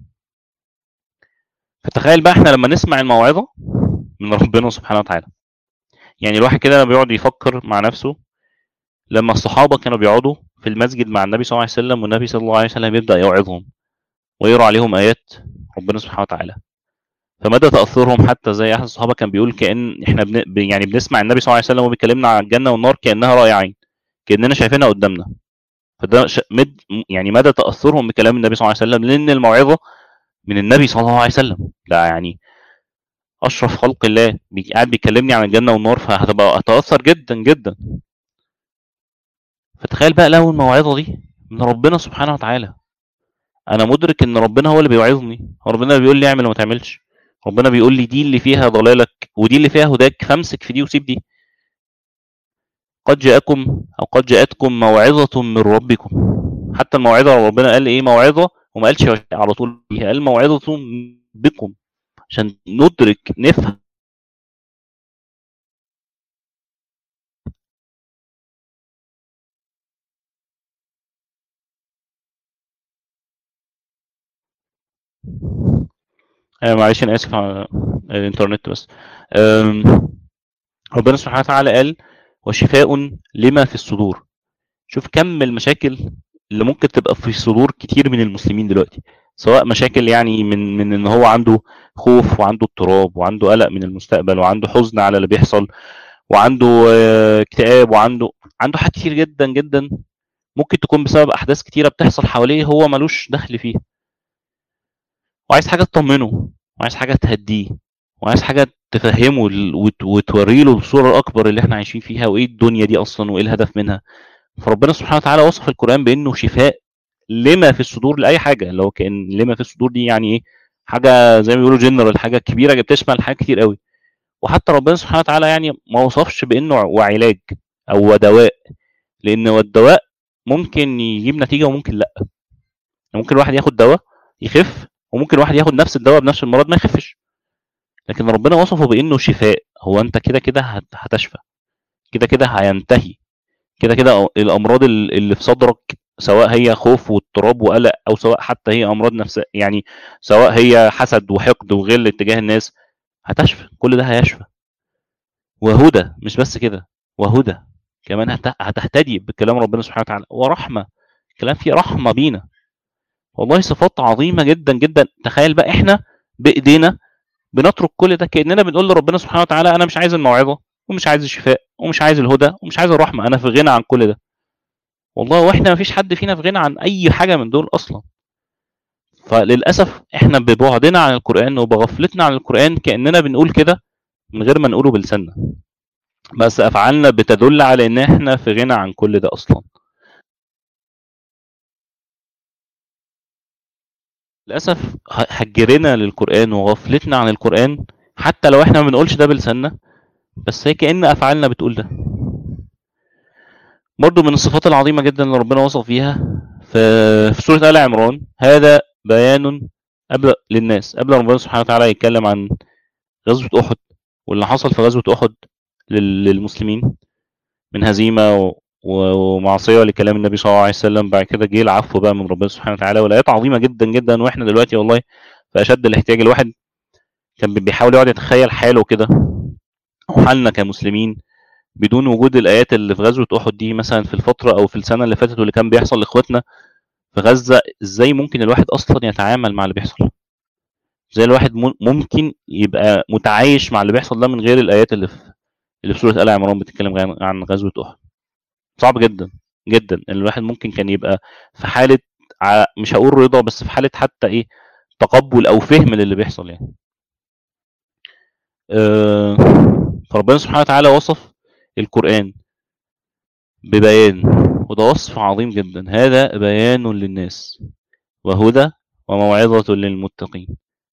Speaker 1: فتخيل بقى احنا لما نسمع الموعظه من ربنا سبحانه وتعالى يعني الواحد كده بيقعد يفكر مع نفسه لما الصحابه كانوا بيقعدوا في المسجد مع النبي صلى الله عليه وسلم والنبي صلى الله عليه وسلم يبدا يوعظهم ويقرا عليهم ايات ربنا سبحانه وتعالى فمدى تاثرهم حتى زي احد الصحابه كان بيقول كان احنا بن... ب- يعني بنسمع النبي صلى الله عليه وسلم وهو بيكلمنا عن الجنه والنار كانها راي عين كاننا شايفينها قدامنا فده ش... مد... يعني مدى تاثرهم بكلام النبي صلى الله عليه وسلم لان الموعظه من النبي صلى الله عليه وسلم ده يعني اشرف خلق الله بي... قاعد بيكلمني عن الجنه والنار فهتبقى اتاثر جدا جدا فتخيل بقى لو الموعظه دي من ربنا سبحانه وتعالى انا مدرك ان ربنا هو اللي بيوعظني هو ربنا اللي بيقول لي اعمل وما تعملش ربنا بيقول لي دي اللي فيها ضلالك ودي اللي فيها هداك فامسك في دي وسيب دي قد جاءكم او قد جاءتكم موعظه من ربكم حتى الموعظه ربنا قال ايه موعظه وما قالش على طول فيها قال موعظه بكم عشان ندرك نفهم آه معلش انا اسف على الانترنت بس آم، ربنا سبحانه وتعالى قال وشفاء لما في الصدور شوف كم المشاكل اللي ممكن تبقى في صدور كتير من المسلمين دلوقتي سواء مشاكل يعني من من ان هو عنده خوف وعنده اضطراب وعنده قلق من المستقبل وعنده حزن على اللي بيحصل وعنده آه، اكتئاب وعنده عنده حاجات كتير جدا جدا ممكن تكون بسبب احداث كتيره بتحصل حواليه هو ملوش دخل فيها وعايز حاجه تطمنه وعايز حاجه تهديه وعايز حاجه تفهمه ال- وت- وتوري له الصوره الاكبر اللي احنا عايشين فيها وايه الدنيا دي اصلا وايه الهدف منها فربنا سبحانه وتعالى وصف القران بانه شفاء لما في الصدور لاي حاجه اللي هو كان لما في الصدور دي يعني ايه حاجه زي ما بيقولوا جنرال حاجه كبيره بتشمل حاجات كتير قوي وحتى ربنا سبحانه وتعالى يعني ما وصفش بانه وعلاج او دواء لان الدواء ممكن يجيب نتيجه وممكن لا ممكن الواحد ياخد دواء يخف وممكن الواحد ياخد نفس الدواء بنفس المرض ما يخفش لكن ربنا وصفه بانه شفاء هو انت كده كده هت- هتشفى كده كده هينتهي كده كده الامراض ال- اللي في صدرك سواء هي خوف واضطراب وقلق او سواء حتى هي امراض نفسيه يعني سواء هي حسد وحقد وغل اتجاه الناس هتشفى كل ده هيشفى وهدى مش بس كده وهدى كمان هت- هتهتدي بكلام ربنا سبحانه وتعالى ورحمه كلام فيه رحمه بينا والله صفات عظيمه جدا جدا تخيل بقى احنا بايدينا بنترك كل ده كاننا بنقول لربنا سبحانه وتعالى انا مش عايز الموعظه ومش عايز الشفاء ومش عايز الهدى ومش عايز الرحمه انا في غنى عن كل ده والله واحنا ما فيش حد فينا في غنى عن اي حاجه من دول اصلا فللاسف احنا ببعدنا عن القران وبغفلتنا عن القران كاننا بنقول كده من غير ما نقوله بلساننا بس افعالنا بتدل على ان احنا في غنى عن كل ده اصلا للاسف ه- هجرنا للقران وغفلتنا عن القران حتى لو احنا ما بنقولش ده بلساننا بس هي كأن افعالنا بتقول ده برضو من الصفات العظيمه جدا اللي ربنا وصف فيها في في سوره ال عمران هذا بيان قبل للناس قبل ربنا سبحانه وتعالى يتكلم عن غزوه احد واللي حصل في غزوه احد لل- للمسلمين من هزيمه و- و- ومعصيه لكلام النبي صلى الله عليه وسلم بعد كده جه العفو بقى من ربنا سبحانه وتعالى والايات عظيمه جدا جدا واحنا دلوقتي والله في اشد الاحتياج الواحد كان بيحاول يقعد يتخيل حاله كده او حالنا كمسلمين بدون وجود الايات اللي في غزوه احد دي مثلا في الفتره او في السنه اللي فاتت واللي كان بيحصل لاخواتنا في غزه ازاي ممكن الواحد اصلا يتعامل مع اللي بيحصل زي الواحد مم- ممكن يبقى متعايش مع اللي بيحصل ده من غير الايات اللي في اللي في سوره ال عمران بتتكلم عن عن غزوه احد صعب جدا جدا ان الواحد ممكن كان يبقى في حاله ع- مش هقول رضا بس في حاله حتى ايه تقبل او فهم للي بيحصل يعني آه، فربنا سبحانه وتعالى وصف القرآن ببيان وده وصف عظيم جدا هذا بيان للناس وهدى وموعظة للمتقين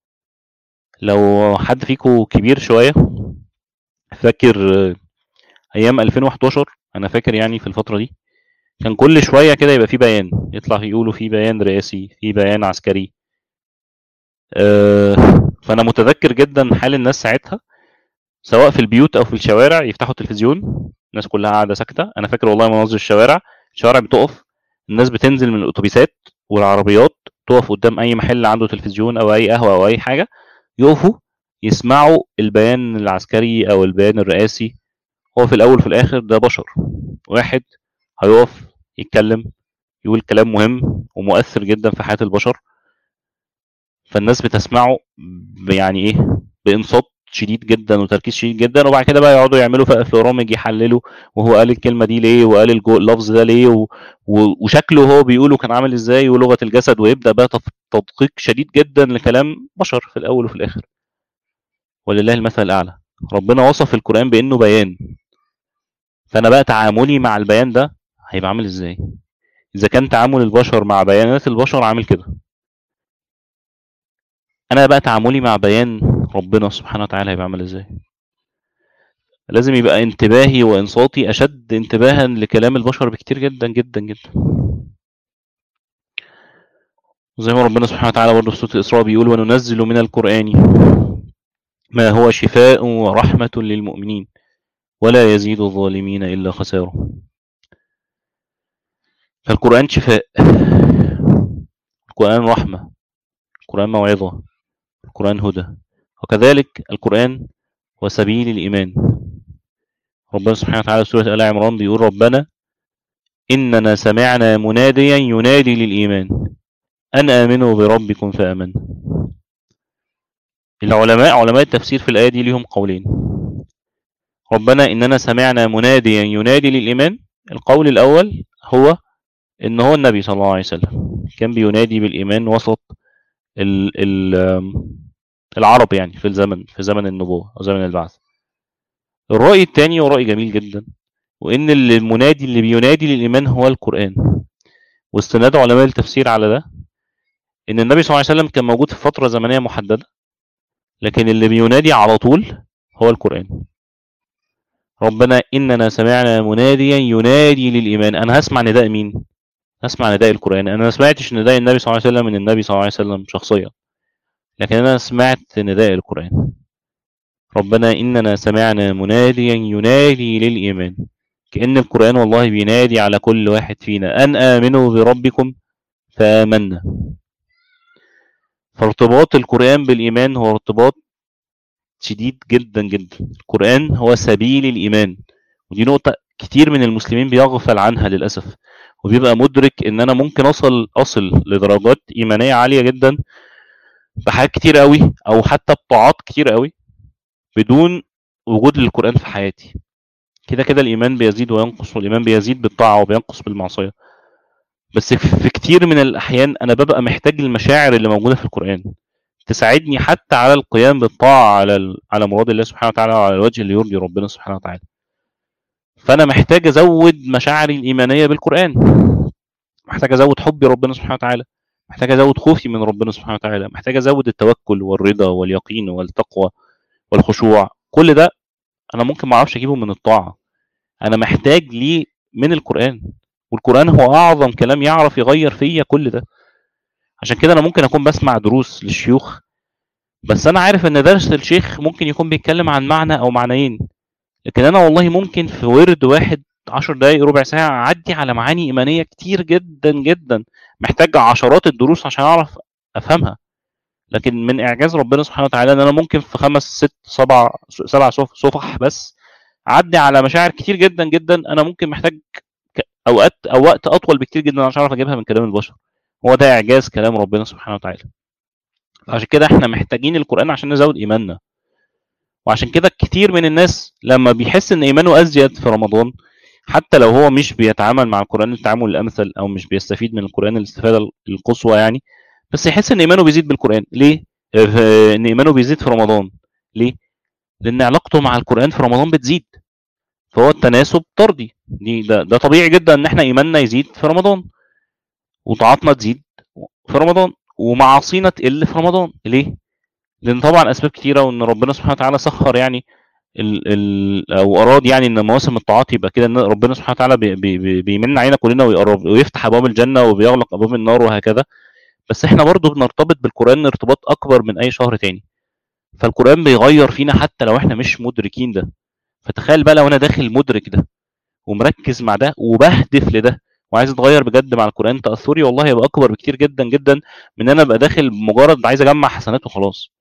Speaker 1: لو حد فيكم كبير شوية فاكر آه، أيام 2011 أنا فاكر يعني في الفترة دي كان كل شوية كده يبقى في بيان يطلع يقولوا في بيان رئاسي في بيان عسكري آه، فأنا متذكر جدا حال الناس ساعتها سواء في البيوت او في الشوارع يفتحوا التلفزيون الناس كلها قاعده ساكته انا فاكر والله مناظر الشوارع الشوارع بتقف الناس بتنزل من الاتوبيسات والعربيات تقف قدام اي محل عنده تلفزيون او اي قهوه او اي حاجه يقفوا يسمعوا البيان العسكري او البيان الرئاسي هو في الاول وفي الاخر ده بشر واحد هيقف يتكلم يقول كلام مهم ومؤثر جدا في حياه البشر فالناس بتسمعه ب- يعني ايه بانصات شديد جدا وتركيز شديد جدا وبعد كده بقى يقعدوا يعملوا بقى في برامج يحللوا وهو قال الكلمه دي ليه وقال الجو اللفظ ده ليه و... و... وشكله هو بيقوله كان عامل ازاي ولغه الجسد ويبدا بقى تف- تدقيق شديد جدا لكلام بشر في الاول وفي الاخر ولله المثل الاعلى ربنا وصف القران بانه بيان فانا بقى تعاملي مع البيان ده هيبقى عامل ازاي اذا كان تعامل البشر مع بيانات البشر عامل كده انا بقى تعاملي مع بيان ربنا سبحانه وتعالى هيبقى عامل ازاي لازم يبقى انتباهي وانصاتي اشد انتباها لكلام البشر بكتير جدا جدا جدا زي ما ربنا سبحانه وتعالى برضه في سوره الاسراء بيقول وننزل من القران ما هو شفاء ورحمه للمؤمنين ولا يزيد الظالمين الا خسارا فالقران شفاء القران رحمه القران موعظه القران هدى وكذلك القران وسبيل الايمان ربنا سبحانه وتعالى في سوره ال عمران بيقول ربنا اننا سمعنا مناديا ينادي للايمان أن آمنوا بربكم فآمنوا العلماء علماء التفسير في الآية دي ليهم قولين ربنا إننا سمعنا مناديا ينادي للإيمان القول الأول هو إن هو النبي صلى الله عليه وسلم كان بينادي بالإيمان وسط ال ال العرب يعني في الزمن في زمن النبوة أو زمن البعث الرأي الثاني ورأي جميل جدا وإن المنادي اللي بينادي للإيمان هو القرآن واستناد علماء التفسير على ده ان النبي صلى الله عليه وسلم كان موجود في فتره زمنيه محدده لكن اللي بينادي على طول هو القران ربنا اننا سمعنا مناديا ينادي للايمان انا هسمع نداء مين هسمع نداء القران انا ما سمعتش نداء النبي صلى الله عليه وسلم من النبي صلى الله عليه وسلم شخصيا لكن انا سمعت نداء القران ربنا اننا سمعنا مناديا ينادي للايمان كأن القرآن والله بينادي على كل واحد فينا أن آمنوا بربكم فآمنا فارتباط القرآن بالإيمان هو ارتباط شديد جدا جدا القرآن هو سبيل الإيمان ودي نقطة كتير من المسلمين بيغفل عنها للأسف وبيبقى مدرك ان انا ممكن اصل اصل لدرجات ايمانيه عاليه جدا بحاجات كتير قوي او حتى بطاعات كتير قوي بدون وجود للقران في حياتي كده كده الايمان بيزيد وينقص والايمان بيزيد بالطاعه وبينقص بالمعصيه بس في كتير من الاحيان انا ببقى محتاج المشاعر اللي موجوده في القران تساعدني حتى على القيام بالطاعه على على مراد الله سبحانه وتعالى وعلى الوجه اللي يرضي ربنا سبحانه وتعالى فانا محتاج ازود مشاعري الايمانيه بالقران محتاج ازود حبي ربنا سبحانه وتعالى محتاج ازود خوفي من ربنا سبحانه وتعالى محتاج ازود التوكل والرضا واليقين والتقوى والخشوع كل ده انا ممكن ما اعرفش اجيبه من الطاعه انا محتاج ليه من القران والقران هو اعظم كلام يعرف يغير فيا كل ده عشان كده انا ممكن اكون بسمع دروس للشيوخ بس انا عارف ان درس الشيخ ممكن يكون بيتكلم عن معنى او معنيين لكن انا والله ممكن في ورد واحد 10 دقايق ربع ساعه اعدي على معاني ايمانيه كتير جدا جدا محتاج عشرات الدروس عشان اعرف افهمها لكن من اعجاز ربنا سبحانه وتعالى ان انا ممكن في خمس ست سبع سبع صفح بس اعدي على مشاعر كتير جدا جدا انا ممكن محتاج اوقات او وقت اطول بكتير جدا عشان اعرف اجيبها من كلام البشر هو ده اعجاز كلام ربنا سبحانه وتعالى عشان كده احنا محتاجين القران عشان نزود ايماننا وعشان كده كتير من الناس لما بيحس ان ايمانه ازيد في رمضان حتى لو هو مش بيتعامل مع القران التعامل الامثل او مش بيستفيد من القران الاستفاده القصوى يعني بس يحس ان ايمانه بيزيد بالقران ليه ان ايمانه بيزيد في رمضان ليه لان علاقته مع القران في رمضان بتزيد فهو التناسب طردي دي ده, ده طبيعي جدا ان احنا ايماننا يزيد في رمضان وطاعاتنا تزيد في رمضان ومعاصينا تقل في رمضان ليه لان طبعا اسباب كتيره وان ربنا سبحانه وتعالى سخر يعني ال ال او اراد يعني ان مواسم الطاعات يبقى كده ان ربنا سبحانه وتعالى بي بي بيمن علينا كلنا ويقرب ويفتح ابواب الجنه وبيغلق ابواب النار وهكذا بس احنا برضو بنرتبط بالقران ارتباط اكبر من اي شهر تاني فالقران بيغير فينا حتى لو احنا مش مدركين ده فتخيل بقى لو انا داخل مدرك ده ومركز مع ده وبهدف لده وعايز اتغير بجد مع القران تاثري والله هيبقى اكبر بكتير جدا جدا من ان انا ابقى داخل مجرد عايز اجمع حسنات وخلاص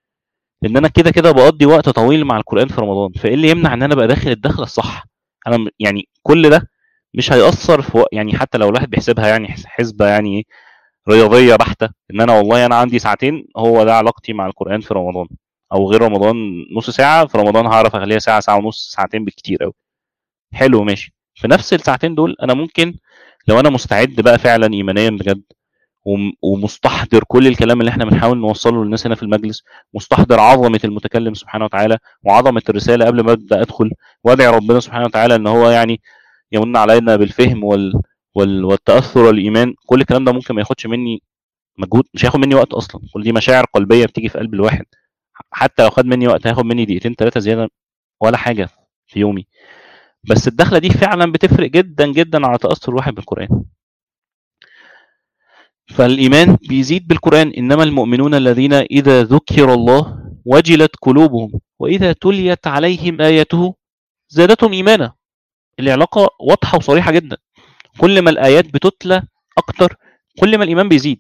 Speaker 1: لان انا كده كده بقضي وقت طويل مع القران في رمضان فايه اللي يمنع ان انا ابقى داخل الدخله الصح انا يعني كل ده مش هيأثر في وق... يعني حتى لو الواحد بيحسبها يعني حسبه يعني رياضيه بحته ان انا والله انا عندي ساعتين هو ده علاقتي مع القران في رمضان او غير رمضان نص ساعه في رمضان هعرف اخليها ساعه ساعه ونص ساعتين بالكتير قوي حلو ماشي في نفس الساعتين دول انا ممكن لو انا مستعد بقى فعلا ايمانيا بجد ومستحضر كل الكلام اللي احنا بنحاول نوصله للناس هنا في المجلس مستحضر عظمه المتكلم سبحانه وتعالى وعظمه الرساله قبل ما ابدا ادخل وادعي ربنا سبحانه وتعالى ان هو يعني يمن علينا بالفهم وال... وال... والتاثر والايمان كل الكلام ده ممكن ما ياخدش مني مجهود مش هياخد مني وقت اصلا كل دي مشاعر قلبيه بتيجي في قلب الواحد حتى لو خد مني وقت هياخد مني دقيقتين ثلاثه زياده ولا حاجه في يومي بس الدخله دي فعلا بتفرق جدا جدا على تاثر الواحد بالقران فالإيمان بيزيد بالقرآن إنما المؤمنون الذين إذا ذكر الله وجلت قلوبهم وإذا تليت عليهم آياته زادتهم إيمانا العلاقة واضحة وصريحة جدا كل ما الآيات بتتلى أكتر كل ما الإيمان بيزيد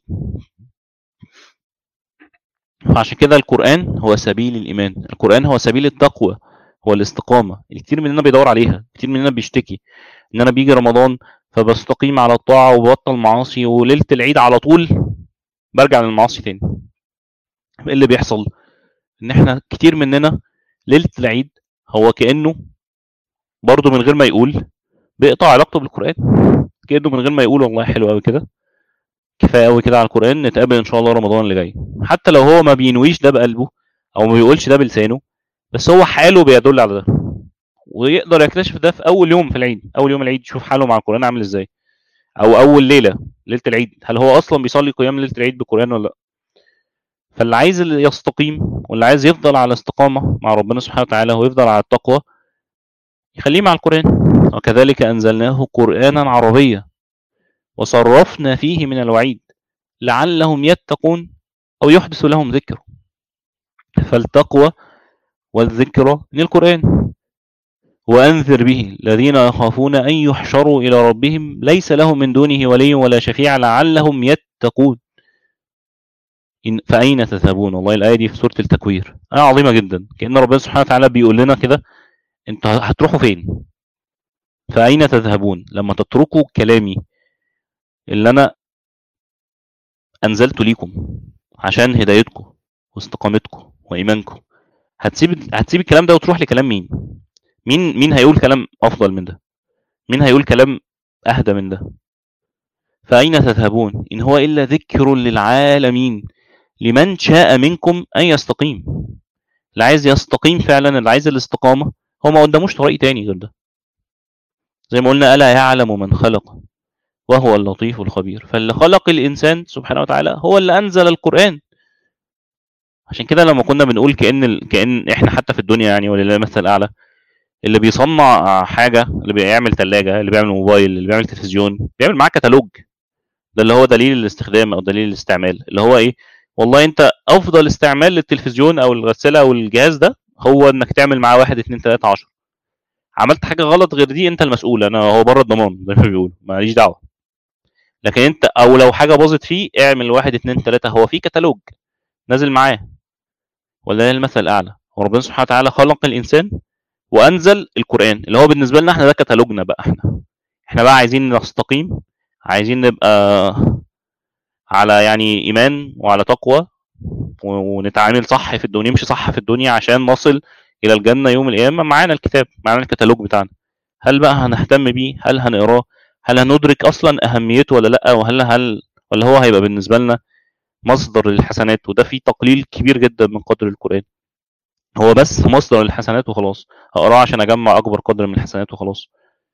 Speaker 1: فعشان كده القرآن هو سبيل الإيمان القرآن هو سبيل التقوى هو الاستقامة كتير مننا بيدور عليها كتير مننا بيشتكي إن أنا بيجي رمضان فبستقيم على الطاعة وببطل معاصي وليلة العيد على طول برجع للمعاصي تاني ايه اللي بيحصل ان احنا كتير مننا ليلة العيد هو كأنه برضه من غير ما يقول بيقطع علاقته بالقرآن كأنه من غير ما يقول والله حلو قوي كده كفايه قوي كده على القرآن نتقابل ان شاء الله رمضان اللي جاي حتى لو هو ما بينويش ده بقلبه او ما بيقولش ده بلسانه بس هو حاله بيدل على ده ويقدر يكتشف ده في اول يوم في العيد اول يوم العيد يشوف حاله مع القران عامل ازاي او اول ليله ليله العيد هل هو اصلا بيصلي قيام ليله العيد بالقران ولا لا فاللي عايز يستقيم واللي عايز يفضل على استقامه مع ربنا سبحانه وتعالى ويفضل على التقوى يخليه مع القران وكذلك انزلناه قرانا عربيا وصرفنا فيه من الوعيد لعلهم يتقون او يحدث لهم ذكر فالتقوى والذكرى من القران وأنذر به الذين يخافون أن يحشروا إلى ربهم ليس لهم من دونه ولي ولا شفيع لعلهم يتقون إن فأين تذهبون والله الآية دي في سورة التكوير آية عظيمة جدا كأن ربنا سبحانه وتعالى بيقول لنا كده انت هتروحوا فين فأين تذهبون لما تتركوا كلامي اللي أنا أنزلته ليكم عشان هدايتكم واستقامتكم وإيمانكم هتسيب هتسيب الكلام ده وتروح لكلام مين مين مين هيقول كلام أفضل من ده مين هيقول كلام أهدى من ده فأين تذهبون إن هو إلا ذكر للعالمين لمن شاء منكم أن يستقيم اللي عايز يستقيم فعلا اللي عايز الاستقامة هو ما قداموش طريق تاني غير ده زي ما قلنا ألا يعلم من خلق وهو اللطيف الخبير فاللي خلق الإنسان سبحانه وتعالى هو اللي أنزل القرآن عشان كده لما كنا بنقول كأن ال... كأن إحنا حتى في الدنيا يعني ولله المثل الأعلى اللي بيصنع حاجة اللي بيعمل ثلاجة اللي بيعمل موبايل اللي بيعمل تلفزيون بيعمل معاه كتالوج ده اللي هو دليل الاستخدام أو دليل الاستعمال اللي هو إيه والله أنت أفضل استعمال للتلفزيون أو الغسالة أو الجهاز ده هو إنك تعمل معاه واحد اتنين تلاتة عشرة عملت حاجة غلط غير دي أنت المسؤول أنا هو بره الضمان زي ما بيقولوا ماليش دعوة لكن أنت أو لو حاجة باظت فيه اعمل واحد اتنين تلاتة هو في كتالوج نازل معاه ولله المثل الأعلى وربنا سبحانه وتعالى خلق الإنسان وأنزل القرآن اللي هو بالنسبة لنا احنا ده كتالوجنا بقى احنا احنا بقى عايزين نستقيم عايزين نبقى على يعني إيمان وعلى تقوى ونتعامل صح في الدنيا نمشي صح في الدنيا عشان نصل إلى الجنة يوم القيامة معانا الكتاب معانا الكتالوج بتاعنا هل بقى هنهتم بيه هل هنقراه هل هندرك أصلا أهميته ولا لأ وهل هل ولا هو هيبقى بالنسبة لنا مصدر للحسنات وده فيه تقليل كبير جدا من قدر القرآن هو بس مصدر للحسنات وخلاص هقراه عشان اجمع اكبر قدر من الحسنات وخلاص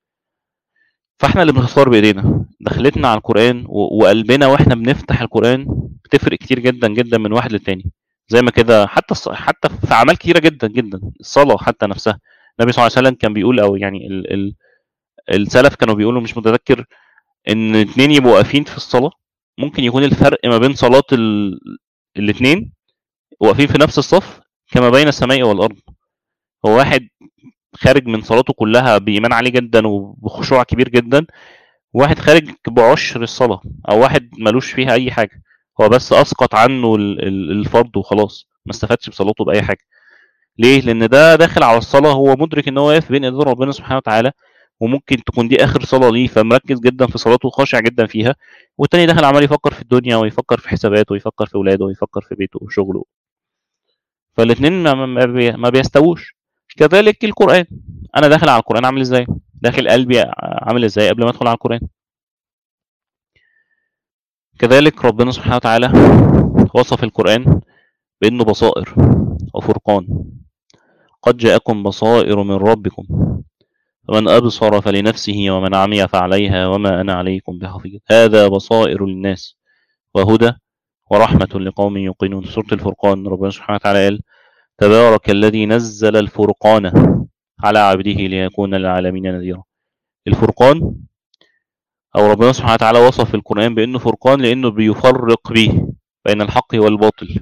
Speaker 1: فاحنا اللي بنختار بايدينا دخلتنا على القران وقلبنا واحنا بنفتح القران بتفرق كتير جدا جدا من واحد للتاني زي ما كده حتى الص... حتى في اعمال كتيره جدا جدا الصلاه حتى نفسها النبي صلى الله عليه وسلم كان بيقول او يعني ال... ال... السلف كانوا بيقولوا مش متذكر ان اتنين يبقوا واقفين في الصلاه ممكن يكون الفرق ما بين صلاه ال... الاتنين واقفين في نفس الصف كما بين السماء والارض هو واحد خارج من صلاته كلها بايمان عالي جدا وبخشوع كبير جدا واحد خارج بعشر الصلاه او واحد ملوش فيها اي حاجه هو بس اسقط عنه الفرض وخلاص ما استفادش بصلاته باي حاجه ليه لان ده داخل على الصلاه هو مدرك ان هو واقف بين ايدين ربنا سبحانه وتعالى وممكن تكون دي اخر صلاه ليه فمركز جدا في صلاته وخاشع جدا فيها والتاني داخل عمال يفكر في الدنيا ويفكر في حساباته ويفكر في اولاده ويفكر في بيته وشغله فالاثنين ما, ما بيستووش كذلك القرآن أنا داخل على القرآن عامل إزاي داخل قلبي عامل إزاي قبل ما أدخل على القرآن كذلك ربنا سبحانه وتعالى وصف القرآن بأنه بصائر وفرقان قد جاءكم بصائر من ربكم فمن أبصر فلنفسه ومن عمي فعليها وما أنا عليكم بحفيظ هذا بصائر للناس وهدى ورحمة لقوم يوقنون سورة الفرقان ربنا سبحانه وتعالى قال تبارك الذي نزل الفرقان على عبده ليكون للعالمين نذيرا الفرقان أو ربنا سبحانه وتعالى وصف القرآن بأنه فرقان لأنه بيفرق به بين الحق والباطل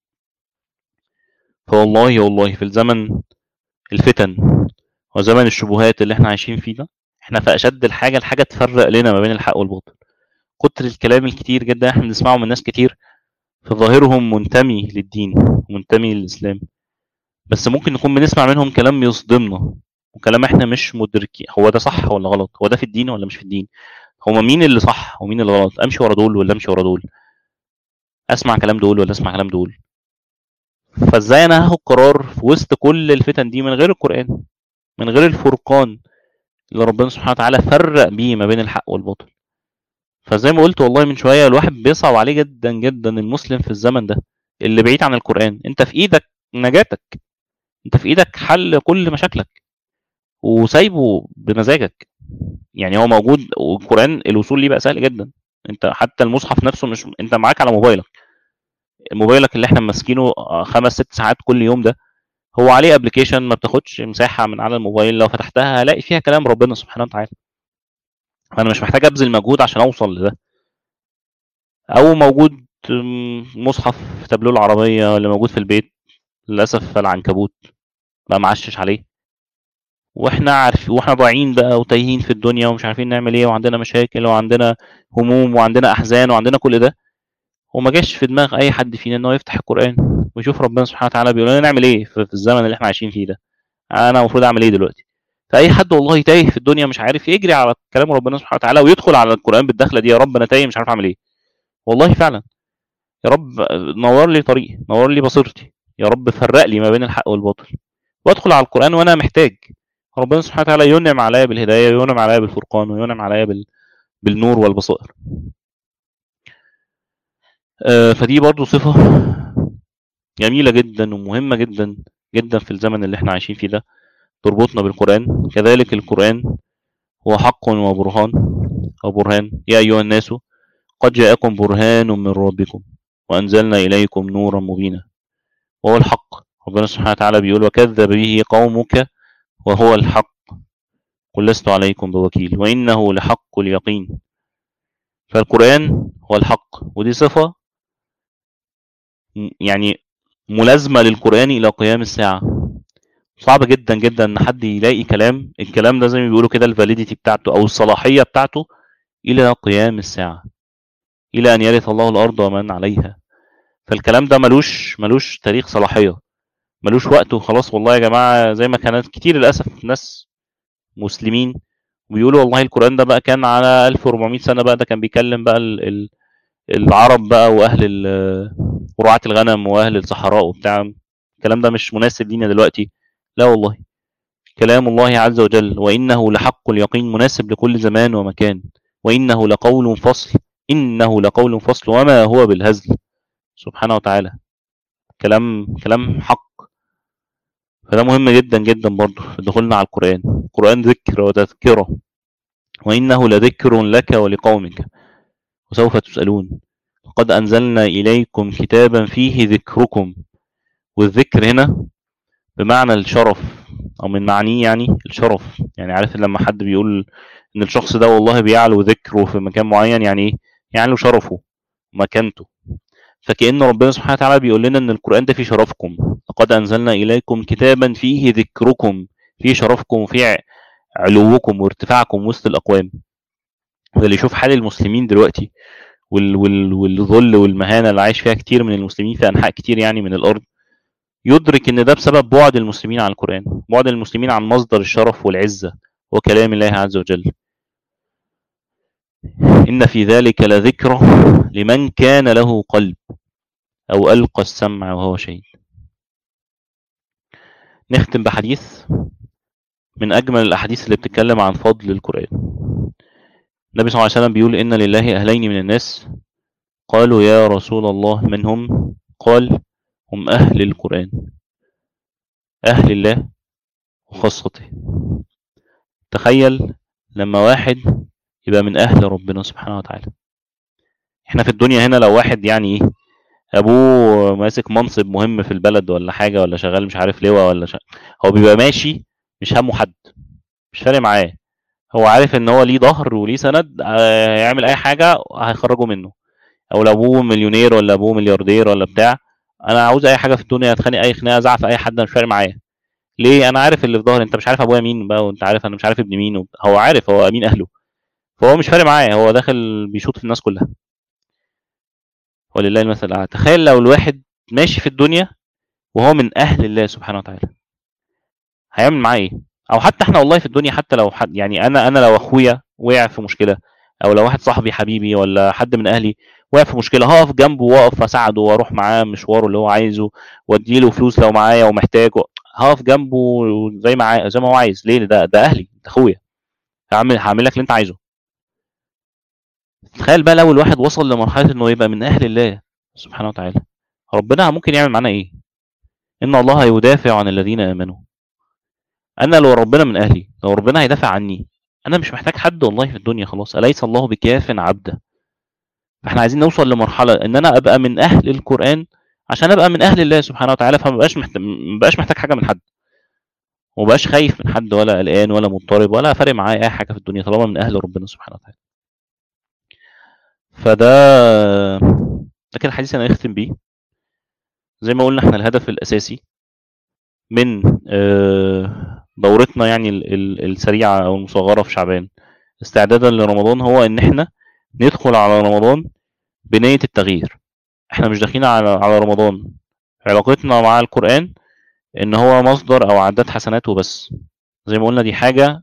Speaker 1: فوالله والله في الزمن الفتن وزمن الشبهات اللي احنا عايشين فيه ده احنا في أشد الحاجة الحاجة تفرق لنا ما بين الحق والباطل كتر الكلام الكتير جدا احنا بنسمعه من ناس كتير في ظاهرهم منتمي للدين ومنتمي للإسلام بس ممكن نكون بنسمع منهم كلام يصدمنا وكلام احنا مش مدركين هو ده صح ولا غلط هو ده في الدين ولا مش في الدين هو مين اللي صح ومين اللي غلط امشي ورا دول ولا امشي ورا دول اسمع كلام دول ولا اسمع كلام دول فازاي انا هاخد قرار في وسط كل الفتن دي من غير القران من غير الفرقان اللي ربنا سبحانه وتعالى فرق بيه ما بين الحق والباطل فزي ما قلت والله من شويه الواحد بيصعب عليه جدا جدا المسلم في الزمن ده اللي بعيد عن القران انت في ايدك نجاتك انت في ايدك حل كل مشاكلك وسايبه بمزاجك يعني هو موجود والقران الوصول ليه بقى سهل جدا انت حتى المصحف نفسه مش انت معاك على موبايلك موبايلك اللي احنا ماسكينه خمس ست ساعات كل يوم ده هو عليه ابلكيشن ما بتاخدش مساحه من على الموبايل لو فتحتها هلاقي فيها كلام ربنا سبحانه وتعالى فانا مش محتاج ابذل مجهود عشان اوصل لده او موجود مصحف تابلو العربيه اللي موجود في البيت للاسف العنكبوت بقى معشش عليه واحنا عارف واحنا ضايعين بقى وتايهين في الدنيا ومش عارفين نعمل ايه وعندنا مشاكل وعندنا هموم وعندنا احزان وعندنا كل ده وما جاش في دماغ اي حد فينا ان هو يفتح القران ويشوف ربنا سبحانه وتعالى بيقول لنا نعمل ايه في في الزمن اللي احنا عايشين فيه ده انا المفروض اعمل ايه دلوقتي فاي حد والله تايه في الدنيا مش عارف يجري على كلام ربنا سبحانه وتعالى ويدخل على القران بالدخله دي يا رب انا تايه مش عارف اعمل ايه والله فعلا يا رب نور لي طريقي نور لي بصيرتي يا رب فرق لي ما بين الحق والباطل وادخل على القران وانا محتاج ربنا سبحانه وتعالى ينعم عليا بالهدايه وينعم عليا بالفرقان وينعم عليا بال... بالنور والبصائر آه، فدي برضو صفة جميلة جدا ومهمة جدا جدا في الزمن اللي احنا عايشين فيه ده تربطنا بالقرآن كذلك القرآن هو حق وبرهان أو برهان يا أيها الناس قد جاءكم برهان من ربكم وأنزلنا إليكم نورا مبينا وهو الحق ربنا سبحانه وتعالى بيقول وكذب به قومك وهو الحق قل لست عليكم بوكيل وإنه لحق اليقين فالقرآن هو الحق ودي صفة م- يعني ملازمة للقرآن إلى قيام الساعة صعب جدا جدا إن حد يلاقي كلام الكلام ده زي ما بيقولوا كده الفاليديتي بتاعته أو الصلاحية بتاعته إلى قيام الساعة إلى أن يرث الله الأرض ومن عليها فالكلام ده ملوش ملوش تاريخ صلاحية ملوش وقت وخلاص والله يا جماعة زي ما كانت كتير للأسف ناس مسلمين بيقولوا والله القرآن ده بقى كان على 1400 سنة بقى ده كان بيكلم بقى ال ال العرب بقى وأهل ال- ورعاة الغنم وأهل الصحراء وبتاع الكلام ده مش مناسب لينا دلوقتي لا والله كلام الله عز وجل وإنه لحق اليقين مناسب لكل زمان ومكان وإنه لقول فصل إنه لقول فصل وما هو بالهزل سبحانه وتعالى كلام كلام حق فده مهم جدا جدا برضه في دخولنا على القرآن القرآن ذكر وتذكرة وإنه لذكر لك ولقومك وسوف تسألون لقد أنزلنا إليكم كتابا فيه ذكركم والذكر هنا بمعنى الشرف أو من معنيه يعني الشرف يعني عارف لما حد بيقول إن الشخص ده والله بيعلو ذكره في مكان معين يعني إيه؟ يعلو شرفه ومكانته فكأن ربنا سبحانه وتعالى بيقول لنا إن القرآن ده فيه شرفكم لقد أنزلنا إليكم كتابا فيه ذكركم فيه شرفكم وفيه علوكم وارتفاعكم وسط الأقوام واللي يشوف حال المسلمين دلوقتي وال وال والذل والمهانة اللي عايش فيها كتير من المسلمين في أنحاء كتير يعني من الأرض يدرك إن ده بسبب بعد المسلمين عن القرآن بعد المسلمين عن مصدر الشرف والعزة وكلام الله عز وجل إن في ذلك لذكرى لمن كان له قلب أو ألقى السمع وهو شهيد نختم بحديث من أجمل الأحاديث اللي بتتكلم عن فضل القرآن النبي صلى الله عليه وسلم بيقول إن لله أهلين من الناس قالوا يا رسول الله من هم قال هم أهل القرآن أهل الله وخاصته تخيل لما واحد يبقى من أهل ربنا سبحانه وتعالى احنا في الدنيا هنا لو واحد يعني ايه ابوه ماسك منصب مهم في البلد ولا حاجه ولا شغال مش عارف لواء ولا شا... هو بيبقى ماشي مش همه حد مش فارق معاه هو عارف ان هو ليه ظهر وليه سند آه، هيعمل اي حاجه هيخرجه منه او لو ابوه مليونير ولا ابوه ملياردير ولا بتاع انا عاوز اي حاجه في الدنيا اتخانق اي خناقه ازعق في اي حد مش فارق معايا ليه انا عارف اللي في ظهري انت مش عارف ابويا مين بقى وانت عارف انا مش عارف ابن مين وب- هو عارف هو مين اهله فهو مش فارق معاه هو داخل بيشوط في الناس كلها ولله المثل الاعلى تخيل لو الواحد ماشي في الدنيا وهو من اهل الله سبحانه وتعالى هيعمل معاه ايه او حتى احنا والله في الدنيا حتى لو حد يعني انا انا لو اخويا وقع في مشكله او لو واحد صاحبي حبيبي ولا حد من اهلي وقع في مشكله هقف جنبه واقف اساعده واروح معاه مشواره اللي هو عايزه واديله فلوس لو معايا ومحتاج هقف جنبه زي ما عاي... زي ما هو عايز ليه ده ده اهلي ده اخويا هعمل هعمل لك اللي انت عايزه تخيل بقى لو الواحد وصل لمرحله انه يبقى من اهل الله سبحانه وتعالى ربنا ممكن يعمل معانا ايه ان الله يدافع عن الذين امنوا انا لو ربنا من اهلي لو ربنا هيدافع عني انا مش محتاج حد والله في الدنيا خلاص اليس الله بكاف عبده فاحنا عايزين نوصل لمرحله ان انا ابقى من اهل القران عشان ابقى من اهل الله سبحانه وتعالى فما بقاش محتاج ما بقاش محتاج حاجه من حد وما بقاش خايف من حد ولا قلقان ولا مضطرب ولا فارق معايا اي حاجه في الدنيا طالما من اهل ربنا سبحانه وتعالى فده ده كان الحديث انا نختم بيه زي ما قلنا احنا الهدف الاساسي من آه، دورتنا يعني ال ال السريعة أو المصغرة في شعبان استعدادا لرمضان هو إن إحنا ندخل على رمضان بنية التغيير إحنا مش داخلين على على رمضان علاقتنا مع القرآن إن هو مصدر أو عداد حسنات وبس زي ما قلنا دي حاجة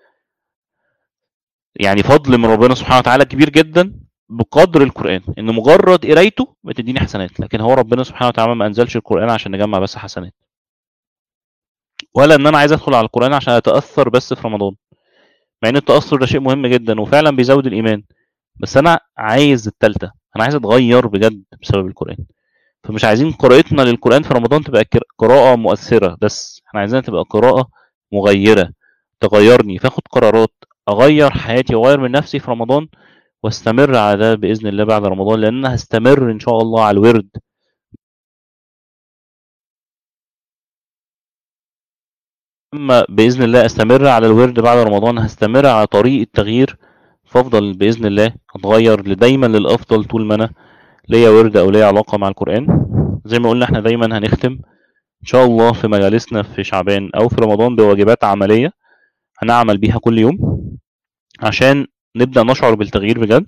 Speaker 1: يعني فضل من ربنا سبحانه وتعالى كبير جدا بقدر القرآن إن مجرد قرايته بتديني حسنات لكن هو ربنا سبحانه وتعالى ما أنزلش القرآن عشان نجمع بس حسنات ولا إن أنا عايز أدخل على القرآن عشان أتأثر بس في رمضان مع إن التأثر ده شيء مهم جدا وفعلا بيزود الإيمان بس أنا عايز التالتة أنا عايز أتغير بجد بسبب القرآن فمش عايزين قراءتنا للقرآن في رمضان تبقى كر- قراءة مؤثرة بس احنا عايزينها تبقى قراءة مغيرة تغيرني فاخد قرارات أغير حياتي وأغير من نفسي في رمضان واستمر على ده بإذن الله بعد رمضان لأن أنا هستمر إن شاء الله على الورد أما بإذن الله أستمر على الورد بعد رمضان هستمر على طريق التغيير فأفضل بإذن الله أتغير دايما للأفضل طول ما أنا ليا ورد أو ليا علاقة مع القرآن زي ما قلنا احنا دايما هنختم إن شاء الله في مجالسنا في شعبان أو في رمضان بواجبات عملية هنعمل بيها كل يوم عشان نبدأ نشعر بالتغيير بجد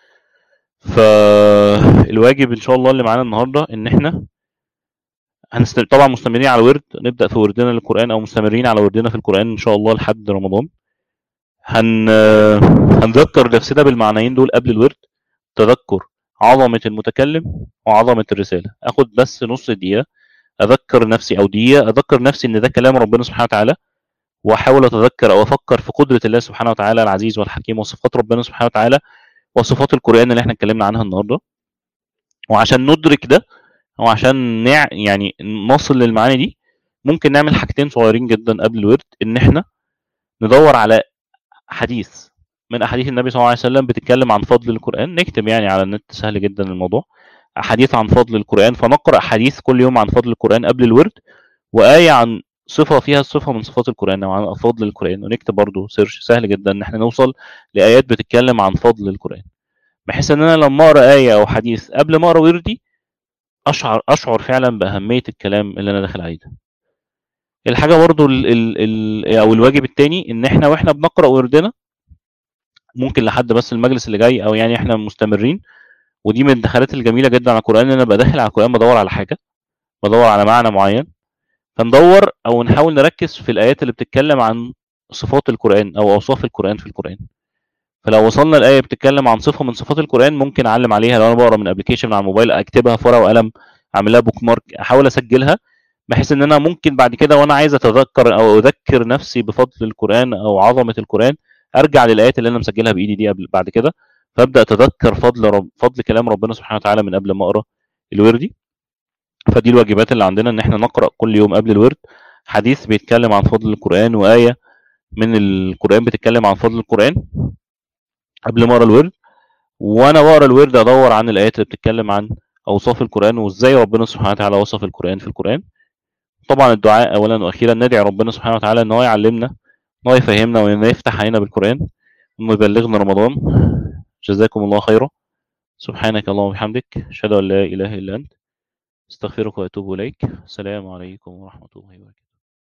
Speaker 1: فالواجب إن شاء الله اللي معانا النهاردة إن احنا هنست... طبعا مستمرين على ورد نبدأ في وردنا للقرآن أو مستمرين على وردنا في القرآن إن شاء الله لحد رمضان هن... هنذكر نفسنا بالمعنيين دول قبل الورد تذكر عظمة المتكلم وعظمة الرسالة اخد بس نص دقيقة اذكر نفسي او دقيقة اذكر نفسي ان ده كلام ربنا سبحانه وتعالى واحاول اتذكر او افكر في قدرة الله سبحانه وتعالى العزيز والحكيم وصفات ربنا سبحانه وتعالى وصفات القرآن اللي احنا اتكلمنا عنها النهاردة وعشان ندرك ده او عشان نع... يعني نصل للمعاني دي ممكن نعمل حاجتين صغيرين جدا قبل الورد ان احنا ندور على حديث من احاديث النبي صلى الله عليه وسلم بتتكلم عن فضل القرآن نكتب يعني على النت سهل جدا الموضوع احاديث عن فضل القرآن فنقرأ حديث كل يوم عن فضل القرآن قبل الورد وآية عن صفة فيها صفة من صفات القرآن أو عن فضل القرآن ونكتب برضو سيرش سهل جدا إن احنا نوصل لآيات بتتكلم عن فضل القرآن بحيث إن أنا لما أقرأ آية أو حديث قبل ما أقرأ وردي أشعر أشعر فعلا بأهمية الكلام اللي أنا داخل عليه ده الحاجة برضو ال ال ال أو الواجب التاني إن احنا وإحنا بنقرأ وردنا ممكن لحد بس المجلس اللي جاي أو يعني احنا مستمرين ودي من الدخلات الجميلة جدا على القرآن إن أنا ببقى داخل على القرآن بدور على حاجة بدور على معنى معين فندور او نحاول نركز في الايات اللي بتتكلم عن صفات القران او اوصاف القران في القران فلو وصلنا الايه بتتكلم عن صفه من صفات القران ممكن اعلم عليها لو انا بقرا من ابلكيشن على الموبايل اكتبها في ورقه وقلم اعمل لها بوك مارك احاول اسجلها بحيث ان انا ممكن بعد كده وانا عايز اتذكر او اذكر نفسي بفضل القران او عظمه القران ارجع للايات اللي انا مسجلها بايدي دي قبل بعد كده فابدا اتذكر فضل رب فضل كلام ربنا سبحانه وتعالى من قبل ما اقرا الوردي فدي الواجبات اللي عندنا ان احنا نقرا كل يوم قبل الورد حديث بيتكلم عن فضل القران وايه من القران بتتكلم عن فضل القران قبل ما اقرا الورد وانا بقرا الورد ادور عن الايات اللي بتتكلم عن اوصاف القران وازاي ربنا سبحانه وتعالى وصف القران في القران طبعا الدعاء اولا واخيرا ندعي ربنا سبحانه وتعالى ان هو يعلمنا ان هو يفهمنا وان يفتح علينا بالقران انه يبلغنا رمضان جزاكم الله خيرا سبحانك اللهم وبحمدك اشهد ان لا اله الا انت استغفرك واتوب اليك السلام عليكم ورحمه الله وبركاته